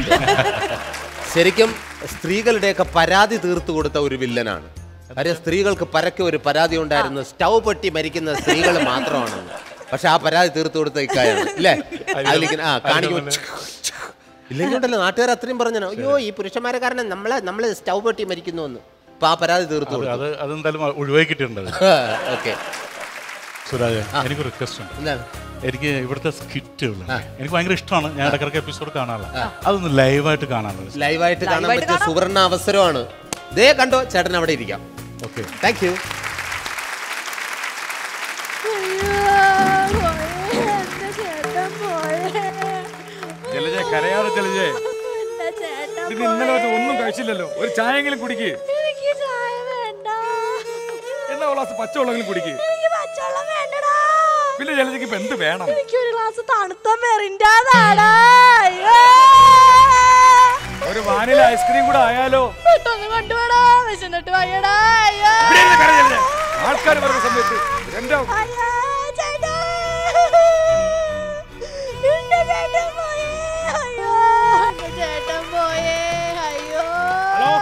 ശരിക്കും സ്ത്രീകളുടെയൊക്കെ പരാതി തീർത്തു കൊടുത്ത ഒരു വില്ലനാണ് കാര്യം സ്ത്രീകൾക്ക് പരക്കെ ഒരു പരാതി ഉണ്ടായിരുന്നു സ്റ്റൗ പൊട്ടി മരിക്കുന്ന സ്ത്രീകൾ മാത്രമാണ് പക്ഷെ ആ പരാതി തീർത്തു കൊടുത്ത ഇക്കായാണ് ഇല്ലേ അതിലിങ്ങനെ ആ കാണിക്കുമ്പോൾ ഇല്ലെങ്കിൽ ഉണ്ടല്ലോ നാട്ടുകാർ അത്രയും പറഞ്ഞു അയ്യോ ഈ പുരുഷന്മാരെ കാരണം നമ്മളെ നമ്മള് സ്റ്റൗ പൊട്ടി മരിക്കുന്നു എന്ന് അപ്പൊ ആ പരാതി തീർത്തു അത് കൊടുത്തു അത് അതെന്തായാലും ഒഴിവാക്കിയിട്ടുണ്ട് അത്. ഓക്കെ സുരാജ് എനിക്ക് റിക്വസ്റ്റ് ഉണ്ട് എന്താണ് എനിക്ക് ഇവിടുത്തെ സ്കിറ്റുകൾ എനിക്ക് ഭയങ്കര ഇഷ്ടമാണ് ഞാൻ ഇടക്കിടക്ക് എപ്പിസോഡ് കാണാനുള്ള അതൊന്ന് ലൈവായിട്ട് കാണാനുള്ളത് ലൈവായിട്ട് കാണാൻ ലൈവായിട്ട് പറ്റിയ കാണാം. സുവർണ അവസരമാണ് ദേ കണ്ടോ ചേട്ടൻ അവിടെ ഇരിക്കാം ഓക്കെ താങ്ക് യു ജലജ കരയാതെ ജലജേ ഇത് ഇന്നലെ മറ്റേ ഒന്നും കഴിച്ചില്ലല്ലോ ഒരു ചായെങ്കിലും കുടിക്ക് എനിക്ക് ചായ വേണ്ട എന്നാ ഒരു ഗ്ലാസ് പച്ചവെള്ളമെങ്കിലും കുടിക്ക് എനിക്ക് പച്ചവെള്ളം വേണ്ടടാ പിന്നെ ജലജയ്ക്ക് ഇപ്പൊ എന്ത് വേണം എനിക്ക് ഒരു ഗ്ലാസ് തണുത്ത മെറിൻ്റാതാടാ ഒരു വാനില ഐസ്ക്രീം കൂടെ ആയാലോ പെട്ടെന്ന് കൊണ്ടുപോടാ വിശന്നിട്ട് വയ്യടാ അയ്യോ ഇവിടെ ഇരുന്ന് കര ജലജ. ആൾക്കാർ വരുന്ന സമയത്ത് എന്റെ അയ്യോ, ചേട്ടാ. എന്റെ ചേട്ടൻ പോയേ. അയ്യോ, എന്റെ ചേട്ടൻ പോയേ. അയ്യോ. ഹലോ?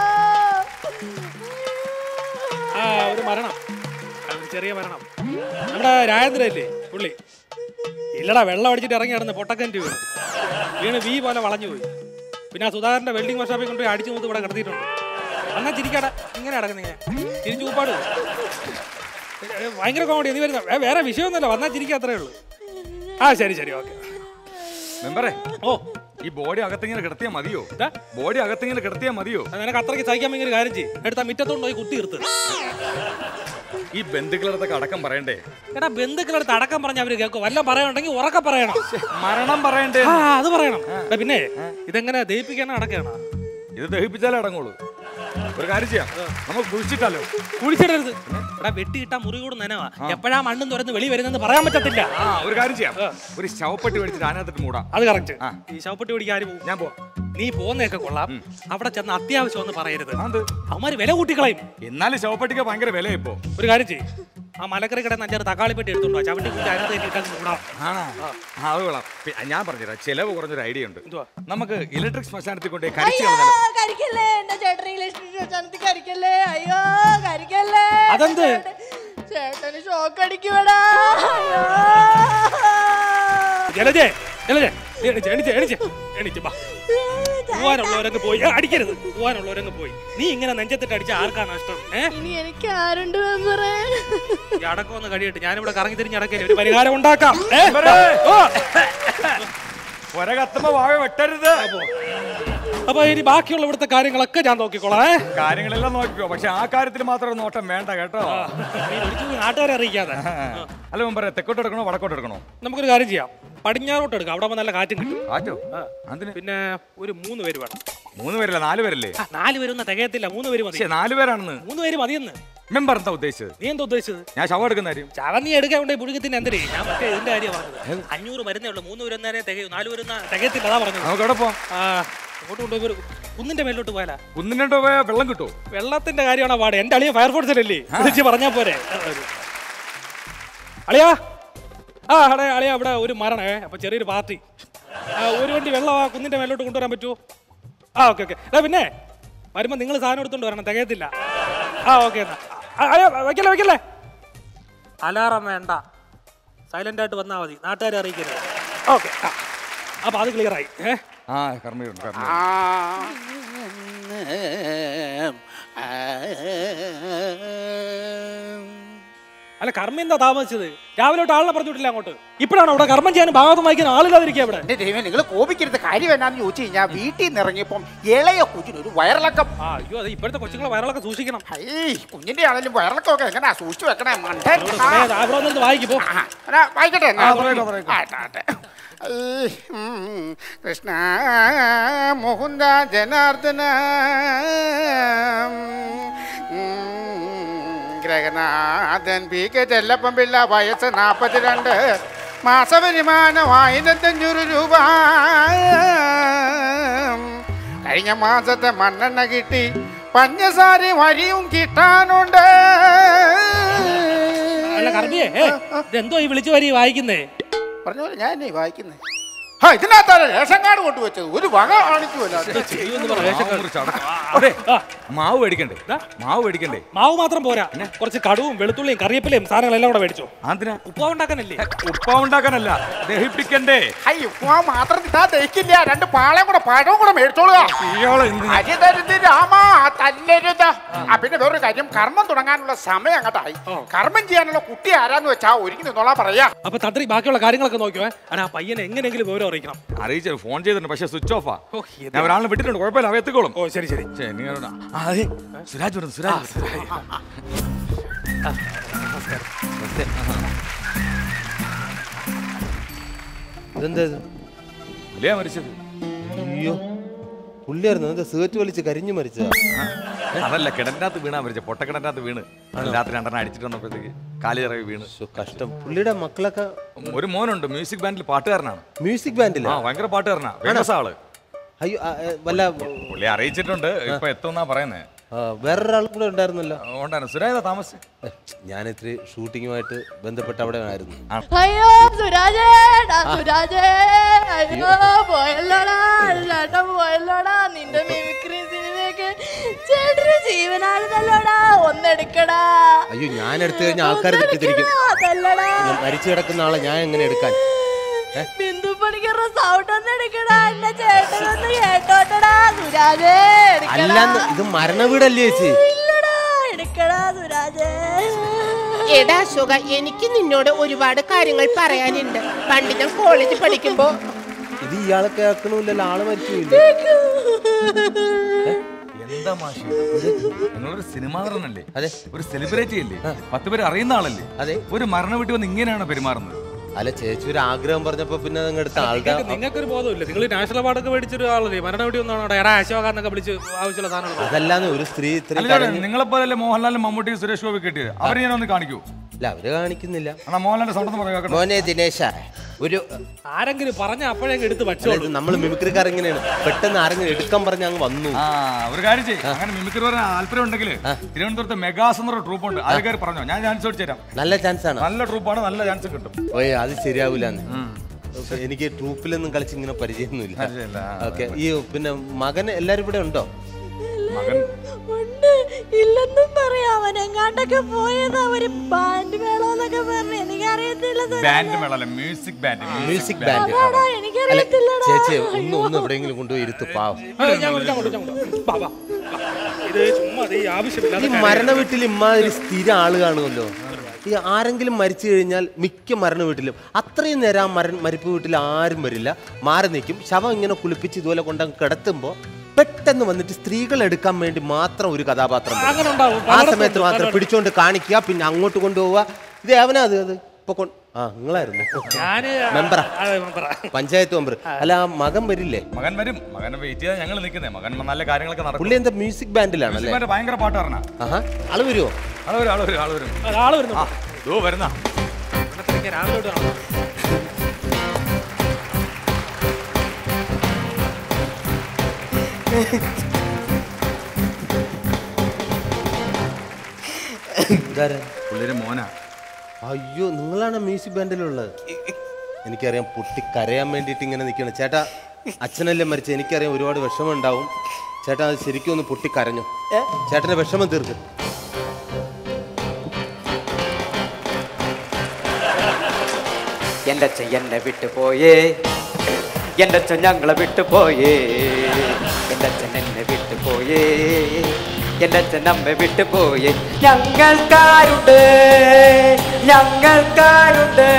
ആ ഒരു മരണം ആ, ഒരു ചെറിയ മരണം നമ്മുടെ രാജേന്ദ്രല്ലേ പുള്ളി ഇല്ലടാ വെള്ളം അടിച്ചിട്ട് ഇറങ്ങി കിടന്ന് പൊട്ടക്കൻ്റെ വീണ് വീണ് വി പോലെ വളഞ്ഞു പോയി പിന്നെ ആ സുധാകരന്റെ വെൽഡിംഗ് വർഷോപ്പിൽ കൊണ്ടുപോയി അടിച്ചു മൂത്ത് ഇവിടെ കിടത്തിയിട്ടുണ്ട് എന്നാ ചിരിക്കാടാ ഇങ്ങനെ അടക്കുന്നത് ഇങ്ങനെ ചിരിച്ചു കൂപ്പാട് ഭയങ്കര കോമഡി നീ വരുന്ന വേ- വേറെ വിഷയമൊന്നുമില്ല വന്നാൽ ചിരിക്കുക അത്രേ ഉള്ളൂ ആ ശരി ശരി ഓക്കെ മെമ്പറേ ഓ ഈ ബോഡി അകത്തിങ്ങനെ കിടത്തിയാ മതിയോ ഇതാ. ബോഡി അകത്തിങ്ങനെ കിടത്തിയാ മതിയോ അത് നിനക്ക് അത്രയ്ക്ക് സഹിക്കാൻ ഭയങ്കര കാര്യം ചെയ്യും എടുത്താ മിറ്റത്തോണ്ട് പോയി കുത്തി നിർത്ത് ഈ ബന്ധുക്കളടുത്തൊക്കെ അടക്കം പറയണ്ടേ എടാ ബന്ധുക്കളടുത്ത് അടക്കം പറഞ്ഞ അവര് കേൾക്കും വല്ലതും പറയണമെങ്കിൽ ഉറക്കെ പറയണം മരണം പറയണ്ടേ ആ അത് പറയണം എടാ, പിന്നെ ഇതെങ്ങനെ ദഹിപ്പിക്കാനോ അടക്കാണോ ഇത് ദഹിപ്പിച്ചാലേ അടങ്ങുള്ളൂ ഒരു കാര്യം ചെയ്യാം നമുക്ക് കുഴിച്ചിട്ടാലോ കുഴിച്ചിടരുത് എടാ വെട്ടി കിട്ടാ മുറി കൂടെ നനവാ എപ്പോഴാ മണ്ണും തുറന്ന് വെളി വരുന്നെന്ന് പറയാൻ പറ്റത്തില്ല ആ ഒരു കാര്യം ചെയ്യാം ഒരു ശവപ്പെട്ടി മേടിച്ചിട്ട് അതിനകത്തിട്ട് മൂടാം അത് കറക്റ്റ് ആ. ഈ ശവപ്പെട്ടി പിടിക്കാൻ ആര് പോകും ഞാൻ പോവാം നീ പോന്നേക്കെ കൊള്ളാം അവിടെ ചെന്ന് അത്യാവശ്യം ഒന്ന് പറയരുത് അത് അവന്മാര് വില കൂട്ടിക്കളയും എന്നാലും ശവപ്പെട്ടിക്ക് ഭയങ്കര വില ഇപ്പോ ഒരു കാര്യം ചെയ്യും ആ മലക്കറി കിടന്ന് അഞ്ചാറ് തക്കാളി പെട്ടി എടുത്തോണ്ടോ ചവിട്ടി കുട്ടി അതിനകത്ത് കയറ്റി ഇട്ടാൽ മൂടാം ആണോ ആ അത് കൊള്ളാം പി- ഞാൻ പറഞ്ഞുതരാം ചെലവ് കുറഞ്ഞൊരു ഐഡിയ ഉണ്ട് എന്തുവാ? നമുക്ക് ഇലക്ട്രിക് ശ്മശാനത്തിൽ കൊണ്ട് കരിച്ചു അയ്യോ, കളഞ്ഞാലോ കരിക്കല്ലേ എന്റെ ചേട്ടനെ ഇലക്ട്രിക് ചാനത്തിൽ കരിക്കല്ലേ അയ്യോ കരിക്കല്ലേ അതെന്ത്? ചേട്ടന്- ചേട്ടന് ഷോക്ക് അടിക്കുവടാ അയ്യോ ജലജേ ജലജേ നീ എണിച്ച് എണിച്ച് എണിച്ച് എണിച്ച് ബാ പോവാനുള്ളവരങ്ങ് പോയി ഏ, അടിക്കരുത് പോവാനുള്ളവരങ്ങ് പോയി നീ ഇങ്ങനെ നെഞ്ചത്തിട്ട് അടിച്ച ആർക്കാ നഷ്ടം ഏ ഇനി എനിക്ക് ആരുണ്ട് മെമ്പറേ ഈ അടക്കമൊന്ന് കഴിയട്ടെ ഞാനിവിടെ കറങ്ങി തിരിഞ്ഞ് അടക്കല്ലേ ഒരു പരിഹാരം ഉണ്ടാക്കാം ഏ? ഓ, ഒര കത്തുമ്പോ വാഴ വെട്ടരുത് അപ്പൊ ഇനി ബാക്കിയുള്ള ഇവിടുത്തെ കാര്യങ്ങളൊക്കെ ഞാൻ നോക്കിക്കോളാം ഏ? കാര്യങ്ങളെല്ലാം നോക്കിക്കോ പക്ഷെ ആ കാര്യത്തിൽ മാത്രം ഒരു നോട്ടം വേണ്ട കേട്ടോ നീ ഒരിക്കലും നാട്ടുകാരെ അറിയിക്കാതെ അല്ല മുമ്പേ തെക്കോട്ട് എടുക്കണോ വടക്കോട്ട് എടുക്കണോ നമുക്കൊരു കാര്യം ചെയ്യാം പടിഞ്ഞാറോട്ട് എടുക്കാം അവിടെ ആവുമ്പോ നല്ല കാറ്റും കിട്ടും കാറ്റോ അതിന് പിന്നെ ഒരു മൂന്ന് പേര് വേണം മൂന്ന് പേരല്ല നാല് പേരല്ലേ ആ, നാല് പേരൊന്നും തികയത്തില്ല മൂന്ന് പേര് മതി പക്ഷെ നാല് പേരാണെന്ന് മൂന്ന് പേര് മതിയെന്ന് മെമ്പർ എന്താ ഉദ്ദേശിച്ചത് നീ എന്താ ഉദ്ദേശിച്ചത് ഞാൻ ശവം എടുക്കുന്ന കാര്യം ചവൻ നീ എടുക്കാൻ കൊണ്ടേ പുഴുക്കത്തിന് എന്തിനേ ഞാൻ മറ്റേ ഇതിന്റെ കാര്യം പറഞ്ഞത് അഞ്ഞൂറ് മരുന്നേ ഉള്ളൂ മൂന്ന് പേരെന്നേ തികയും നാല് പേരുന്ന തികയത്തില്ല അതാ പറഞ്ഞത് നമുക്ക് എവിടെ പോവാം ആ ഇങ്ങോട്ട് കൊണ്ടുപോയി ഒരു കുന്നിന്റെ മേലോട്ട് പോയാലാ കുന്നിനോട്ട് പോയാൽ വെള്ളം കിട്ടുമോ വെള്ളത്തിന്റെ കാര്യമാണോ പാട് എന്റെ അളിയ ഫയർഫോഴ്സിലല്ലേ വിളിച്ച് പറഞ്ഞാ പോരെ അളിയാ ആ അടേ അളിയാ ഇവിടെ ഒരു മരണേ അപ്പൊ ചെറിയൊരു പാർട്ടി ആ, ഒരു വണ്ടി വെള്ളം ആ കുന്നിന്റെ മേലോട്ട് കൊണ്ടുവരാൻ പറ്റുമോ ആ ഓക്കെ ഓക്കെ എടാ പിന്നെ വരുമ്പോ നിങ്ങൾ സാധനം എടുത്തോണ്ട് വരണം തികയത്തില്ല ആ ഓക്കെ എന്നാ ആ, അളിയാ വെക്കല്ലേ വെക്കല്ലേ അലാറം വേണ്ട സൈലന്റ് ആയിട്ട് വന്നാൽ മതി നാട്ടുകാരെ അറിയിക്കരുത് ഓക്കെ അപ്പൊ അത് ക്ലിയർ ആയി ഏ ആ കർമ്മയുണ്ട് കർമ്മ അല്ല കർമ്മം എന്താ താമസിച്ചത് രാവിലെ തൊട്ട് ആളിനെ പറഞ്ഞു വിട്ടില്ല അങ്ങോട്ട് ഇപ്പോഴാണ് അവിടെ കർമ്മം ചെയ്യാൻ ഭാഗത്ത് വായിക്കാൻ ആളില്ലാതിരിക്കുക ഇവിടെ എന്റെ ദൈവം നിങ്ങൾ കോപിക്കരുത് കാര്യം എന്നാന്ന് ചോദിച്ചു കഴിഞ്ഞാൽ വീട്ടിൽ നിന്ന് ഇറങ്ങിയപ്പം ഇളയ കുഞ്ഞിന് ഒരു വയറിളക്കം ആ അയ്യോ അത് ഇപ്പോഴത്തെ കൊച്ചുങ്ങളെ വയറിളൊക്കെ സൂക്ഷിക്കണം ഏയ് കുഞ്ഞിന്റെ ആണെങ്കിലും വയറിളക്കമൊക്കെ എങ്ങനെയാ സൂക്ഷിച്ചു വെക്കണേ മണ്ടൻ ഇവിടെ സമയം ആ, ഇവിടെ വന്നിട്ട് വായിക്കും പോ ആ, എന്നാ, വായിക്കട്ടെ എന്നാ? ആ, പറയട്ടെ, പറയട്ടെ. ആട്ടെ, ആട്ടെ. ഏയ്, ഉം, കൃഷ്ണ മുകുന്ദ ജനാർദ്ദന ഉം, ഗ്രഹനാഥൻ പി കെ ചെല്ലപ്പൻ പിള്ള വയസ്സ് നാൽപ്പത്തിരണ്ട് മാസവരുമാനം ആയിരത്തഞ്ഞൂറ് രൂപ കഴിഞ്ഞ മാസത്തെ മണ്ണെണ്ണ കിട്ടി പഞ്ചസാര വരിയും കിട്ടാനുണ്ട് അല്ല കർമ്മിയെ ഏ, ഇതെന്തോ ഈ വിളിച്ചു വരി വായിക്കുന്നേ പറഞ്ഞ പോലെ ഞാൻ വായിക്കുന്നേ ആ ഇതിനകത്താണ് റേഷൻ കാർഡ് കൊണ്ടുവച്ചത് ഒരു വക കാണിക്കുമല്ലോ ചെയ്യുമെന്ന് പറ, റേഷൻ കാർഡ്. അതെ ആ, മാവ് മേടിക്കണ്ടേ മാവ് മേടിക്കണ്ടേ മാവ് മാത്രം പോരാ കുറച്ച് കടുവും വെളുത്തുള്ളിയും കറിയപ്പിലയും സാധനങ്ങളെല്ലാം കൂടെ മേടിച്ചോ അതിനാ ഉപ്പാവ് ഉണ്ടാക്കാനല്ലേ ഉപ്പ ഉണ്ടാക്കാനല്ല ദഹിപ്പിക്കണ്ടേ അയ്യോ ഉപ്പുമാ മാത്രം തിന്നാ ദഹിക്കില്ല രണ്ട് പാളയും കൂടെ പഴവും കൂടെ മേടിച്ചോളുക ഇയാളെ എന്തിനാ? അരി തരുത് രാമ തല്ലരുത് ആ പിന്നെ വേറൊരു കാര്യം കർമ്മം തുടങ്ങാനുള്ള സമയം അങ്ങോട്ടായി കർമ്മം ചെയ്യാനുള്ള കുട്ടി ആരാന്ന് വെച്ചാ ഒരുങ്ങി നിന്നോളാ പറയാ അപ്പൊ തന്ത്രി ബാക്കിയുള്ള കാര്യങ്ങളൊക്കെ നോക്കിയോ ഏ. അടാ ആ പയ്യനെ എങ്ങനെയെങ്കിലും വിവരം അറിയിക്കണം അറിയിച്ചു ഫോൺ ചെയ്തിട്ടുണ്ട് പക്ഷെ സ്വിച്ച് ഓഫാ ഓ, ഇത്. ഞാൻ ഒരാളിനെ വിട്ടിട്ടുണ്ട് കുഴപ്പമില്ല അവ എത്തിക്കോളും ഓ ശരി ശരി ഛെ, നീ അവിടെ- ആ, അതെ സുരാജ് വരുന്നു സുരാജ് ഇതെന്താ ഇത് പുള്ളിയാ മരിച്ചത് അയ്യോ പുള്ളിയായിരുന്നു എന്താ സേറ്റ് വലിച്ച് കരിഞ്ഞു മരിച്ചതാ അതല്ല കിണറ്റിനകത്ത് വീണാ മരിച്ച പൊട്ടക്കിണറ്റിനകത്ത് വീണ് രാത്രി രണ്ടെണ്ണം അടിച്ചിട്ട് വന്നപ്പോഴത്തേക്ക് കാലിറങ്ങി വീണ് ശ്ശോ, കഷ്ടം പുള്ളിയുടെ മക്കളൊക്കെ ഒരു മോനുണ്ട് മ്യൂസിക് ബാൻഡിൽ പാട്ടുകാരനാണ് മ്യൂസിക് ബാൻഡില്ല ആ ഭയങ്കര പാട്ടുകാരനാ ഫേമസ് ആള് അയ്യോ ആ, ഏ, വല്ല പുള്ളി അറിയിച്ചിട്ടുണ്ട് ഇപ്പൊ എത്തുന്നാ പറയുന്നേ ആ, വേറൊരാൾ കൂടെ ഉണ്ടായിരുന്നല്ലോ ഉണ്ടായിരുന്നു സുരേതാ താമസിച്ചു ഞാൻ ഇത്തിരി ഷൂട്ടിങ്ങുമായിട്ട് ബന്ധപ്പെട്ട് അവിടെ ആയിരുന്നു അയ്യോ സുരാജേടാ സുരാജേ അയ്യോ പോയല്ലോടാ ചേട്ടൻ പോയല്ലോടാ നിന്റെ മിമിക്രി സിനിമയൊക്കെ ചേട്ടന് ജീവനായിരുന്നല്ലോടാ ഒന്നെടുക്കടാ അയ്യോ ഞാൻ എടുത്തു കഴിഞ്ഞാൽ ആൾക്കാർ തെറ്റിദ്ധരിക്കും അതല്ലടാ ഞാൻ മരിച്ചു കിടക്കുന്ന ആളെ ഞാൻ എങ്ങനെ എടുക്കാൻ ഏ? ബിന്ദു പണിക്കറ സൗണ്ട് ഒന്ന് എടുക്കടാ എന്റെ ചേട്ടനൊന്ന് കേട്ടോട്ടടാ സുരാജേ എടുക്കടാ അല്ലാന്ന് ഇത് മരണ വീടല്ലേ ചേച്ചി ഇല്ലടാ എടുക്കടാ സുരാജേ എടാ സുഖ എനിക്ക് നിന്നോട് ഒരുപാട് കാര്യങ്ങൾ പറയാനുണ്ട് പണ്ട് ഞാൻ കോളേജിൽ പഠിക്കുമ്പോ ഇത് ഇയാളെ കേൾക്കണില്ലല്ലോ ആള് മരിച്ചില്ല എന്താ മാഷി നിങ്ങളൊരു സിനിമാ നടനല്ലേ അതെ ഒരു സെലിബ്രിറ്റി അല്ലേ പത്ത് പേര് അറിയുന്ന ആളല്ലേ അതെ ഒരു മരണ വീട്ടിൽ വന്ന് ഇങ്ങനെയാണോ പെരുമാറുന്നത് അല്ല ചേച്ചി ഒരു ആഗ്രഹം പറഞ്ഞപ്പോ പിന്നെ നിങ്ങൾ എടുത്ത ആളുടെ നിങ്ങൾക്കൊരു ബോധമില്ല നിങ്ങൾ നാഷണൽ അവാർഡൊക്കെ മേടിച്ചൊരു ആളല്ലേ മരണ വീട്ടിൽ ഒന്നാണ് അവിടെ എടാ അശോക എന്നൊക്കെ വിളിച്ച് ആവശ്യമുള്ള സാധനങ്ങൾ അതല്ലാന്ന് ഒരു സ്ത്രീ ഇത്രയും അല്ല കരഞ്ഞ് നിങ്ങളെ പോലെ മോഹൻലാലും മമ്മൂട്ടി സുരേഷ് ഗോപി കിട്ടിയത് അവരെ ഞാൻ ഒന്ന് കാണിക്കൂ അല്ല അവര് കാണിക്കുന്നില്ല എന്നാ മോഹൻലാലിന്റെ സൗണ്ട് ഒന്ന് പറയാം മോനെ ദിനേശ ഒരു ആരെങ്കിലും പറഞ്ഞ അപ്പോഴേ എടുത്ത് അല്ല, വച്ചോളൂ ഇത് നമ്മൾ മിമിക്രിക്കാർ ഇങ്ങനെയാണ് പെട്ടെന്ന് ആരെങ്കിലും എടുക്കാൻ പറഞ്ഞ് അങ്ങ് വന്നു ആ ഒരു കാര്യം ചെയ്യും അങ്ങനെ മിമിക്രി പറയാൻ താല്പര്യം ഉണ്ടെങ്കിൽ തിരുവനന്തപുരത്ത് മെഗാസ് എന്നൊരു ട്രൂപ്പ് ഉണ്ട് ആൾക്കാർ പറഞ്ഞോ ഞാൻ ചാൻസ് കൊടുത്തു തരാം നല്ല ചാൻസ് ആണ് നല്ല ട്രൂപ്പാണ് നല്ല ചാൻസ് കിട്ടും ഓയ് അത് ശരിയാവില്ല എനിക്ക് ട്രൂപ്പിലൊന്നും കളിച്ച് ഇങ്ങനെ പരിചയമൊന്നുമില്ല പരിചയമില്ല, ആ, ഓക്കെ ഈ പിന്നെ മകൻ എല്ലാരും ഇവിടെ ഉണ്ടോ മകൻ ഉണ്ട് ഇല്ലെന്നും പറയാം അവൻ എങ്ങാണ്ടൊക്കെ പോയത് അവര് ബാൻഡ് വേളോന്നൊക്കെ പറഞ്ഞു എനിക്കറിയത്തില്ല സുരാജേ. ബാൻഡ് മേളല്ല മ്യൂസിക് ബാൻഡ് മ്യൂസിക് ബാൻഡ് അതാടാ, അല്ല എനിക്കറിയത്തില്ലടാ ചേച്ചി ഒന്ന് ഒന്ന് എവിടെയെങ്കിലും കൊണ്ടുപോയി ഇരുത്ത് പാവം ഞാൻ വിളിക്കാം, അങ്ങോട്ട്, ഞാൻ വിളിക്കാം. വാ, വാ. ഇത് ചുമ്മാ ഇത് ഈ ആവശ്യമില്ലാത്ത ഈ മരണ വീട്ടിൽ ഇമ്മാതിരി സ്ഥിരം ആള് കാണുമല്ലോ ഈ ആരെങ്കിലും മരിച്ചു കഴിഞ്ഞാൽ മിക്ക മരണ വീട്ടിലും അത്രയും നേരം ആ മര മരിപ്പ് വീട്ടിൽ ആരും വരില്ല മാറി നിൽക്കും ശവം ഇങ്ങനെ കുളിപ്പിച്ച് ഇതുപോലെ കൊണ്ടങ്ങ് കിടത്തുമ്പോൾ പെട്ടെന്ന് വന്നിട്ട് സ്ത്രീകൾ എടുക്കാൻ വേണ്ടി മാത്രം ഒരു കഥാപാത്രം വരും. അങ്ങനെ ഉണ്ടാവും ആ സമയത്ത് മാത്രം പിടിച്ചോണ്ട് കാണിക്കുക പിന്നെ അങ്ങോട്ട് കൊണ്ടുപോവുക ഇത് അവനാ അത് അത് ഇപ്പൊ കൊ- ആ നിങ്ങളായിരുന്നു ഞാന് മെമ്പറാ അതെ, മെമ്പറാ. പഞ്ചായത്ത് മെമ്പർ അല്ല ആ മകൻ വരില്ലേ മകൻ വരും മകനെ വെയിറ്റ് ചെയ്താൽ ഞങ്ങൾ നിൽക്കുന്നേ മകൻ നല്ല കാര്യങ്ങളൊക്കെ നടക്കും പുള്ളി എന്താ മ്യൂസിക് ബാൻഡിലാണല്ലേ മ്യൂസിക് ബാൻഡ് ഭയങ്കര പാട്ടുകാരനാ ആഹാ ആള് വരുമോ ആള് വരും ആള് വരും ആള് വരും ഒരാള് വരുന്നു ആ ദോ വരുന്ന ഇവിടത്തേക്ക് രാവിലെ തൊട്ട് കാണാം. ഇതാരാ പുള്ളിയുടെ മോനാ അയ്യോ നിങ്ങളാണ് മ്യൂസിക് ബാൻഡിലുള്ളത് എനിക്കറിയാം പൊട്ടി കരയാൻ വേണ്ടിയിട്ട് ഇങ്ങനെ നിൽക്കണം ചേട്ടാ അച്ഛനല്ലേ മരിച്ച എനിക്കറിയാം ഒരുപാട് വിഷമം ഉണ്ടാവും ചേട്ടാ അത് ശരിക്കും ഒന്ന് പൊട്ടി കരഞ്ഞു ചേട്ടന്റെ വിഷമം തീർക്ക് എന്റെ അച്ഛൻ എന്നെ വിട്ടുപോയേ എന്റെ അച്ഛൻ ഞങ്ങളെ വിട്ടുപോയേ എന്റെ അച്ഛൻ എന്നെ വിട്ടുപോയേ എന്റെ അച്ഛൻ നമ്മെ വിട്ടുപോയേ ഞങ്ങൾക്കാരുണ്ട് ഞങ്ങൾക്കാരുണ്ട്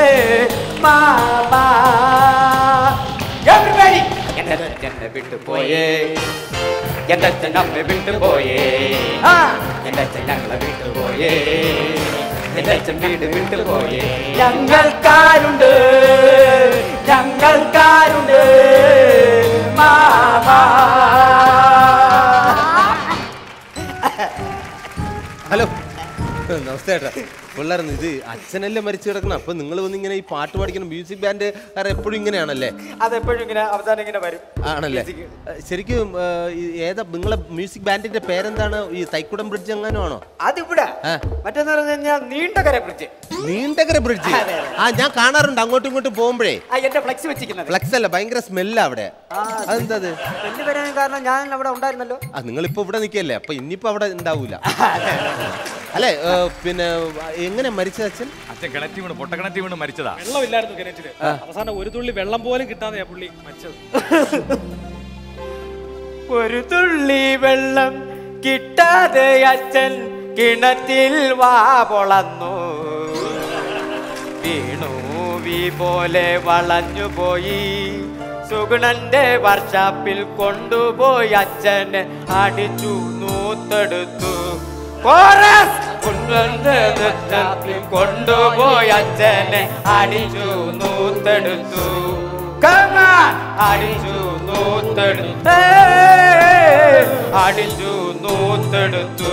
മാമാ Everybody! എന്റെ അച്ഛൻ എന്നെ വിട്ടുപോയേ എന്റെ അച്ഛൻ നമ്മെ വിട്ടുപോയേ ആ എന്റെ അച്ഛൻ ഞങ്ങളെ വിട്ടുപോയേ എന്റെ അച്ഛൻ വീട് വിട്ടുപോയേ ഞങ്ങൾക്കാരുണ്ട് ഞങ്ങൾക്കാരുണ്ട് മാമാ ഹലോ നമസ്തേ ചേട്ടാ പിള്ളേർന്ന് ഇത് അച്ഛനല്ലേ മരിച്ചു കിടക്കണം അപ്പൊ നിങ്ങൾ വന്ന് ഇങ്ങനെ ഈ പാട്ട് പഠിക്കുന്ന മ്യൂസിക് ബാൻഡ് എപ്പോഴും ഇങ്ങനെയാണല്ലേ അതെപ്പോഴും ഇങ്ങനെ അവസാനം ഇങ്ങനെ വരും ആണല്ലേ ശരിക്കും ആ, ഈ ഏതാ നിങ്ങളെ മ്യൂസിക് ബാൻഡിന്റെ പേരെന്താണ് ഈ തൈക്കുടം ബ്രിഡ്ജ് എങ്ങാനും ആണോ അതിവിടെ ആ. മറ്റേന്ന് പറഞ്ഞു കഴിഞ്ഞാൽ നീണ്ടകര ബ്രിഡ്ജ് നീണ്ടകര ബ്രിഡ്ജ് ആ ഞാൻ കാണാറുണ്ട് അങ്ങോട്ടും ഇങ്ങോട്ടും പോകുമ്പോഴേ ആ എന്റെ ഫ്ലെക്സ് വെച്ചിരിക്കുന്നത് ഫ്ലക്സ് അല്ല ഭയങ്കര സ്മെല്ലാ അവിടെ അതെന്താ അത് എന്റെ വരാൻ കാരണം ഞാൻ അവിടെ ഉണ്ടായിരുന്നല്ലോ ആ നിങ്ങളിപ്പോ ഇവിടെ നിൽക്കല്ലേ അപ്പൊ ഇനിയിപ്പോ അവിടെ ഉണ്ടാവൂല അല്ലെ പിന്നെ എങ്ങനെ മരിച്ചത് അച്ഛൻ അച്ഛൻ കിണറ്റി വീണ് പൊട്ടക്കിണറ്റി വീണ് മരിച്ചതാ വെള്ളമില്ലായിരുന്നു കിണറ്റില് അവസാനം ഒരു തുള്ളി വെള്ളം പോലും കിട്ടാതെയാ പുള്ളി മരിച്ചത് ഒരു തുള്ളി വെള്ളം കിട്ടാതെ അച്ഛൻ കിണറ്റിൽ വാ പൊളന്നു വീണു വീ പോലെ വളഞ്ഞു പോയി സുഗുണന്റെ വർഷാപ്പിൽ കൊണ്ടുപോയി അച്ഛനെ അടിച്ചു നൂത്തെടുത്തു കോറസ്! സുഗുണന്റെ വർഷാപ്പിൽ കൊണ്ടുപോയി അച്ഛനെ അടിച്ചു നൂത്തെടുത്തു Come on! അടിച്ചു നൂത്തെടുത്തു ഏയ്! അടിച്ചു നൂത്തെടുത്തു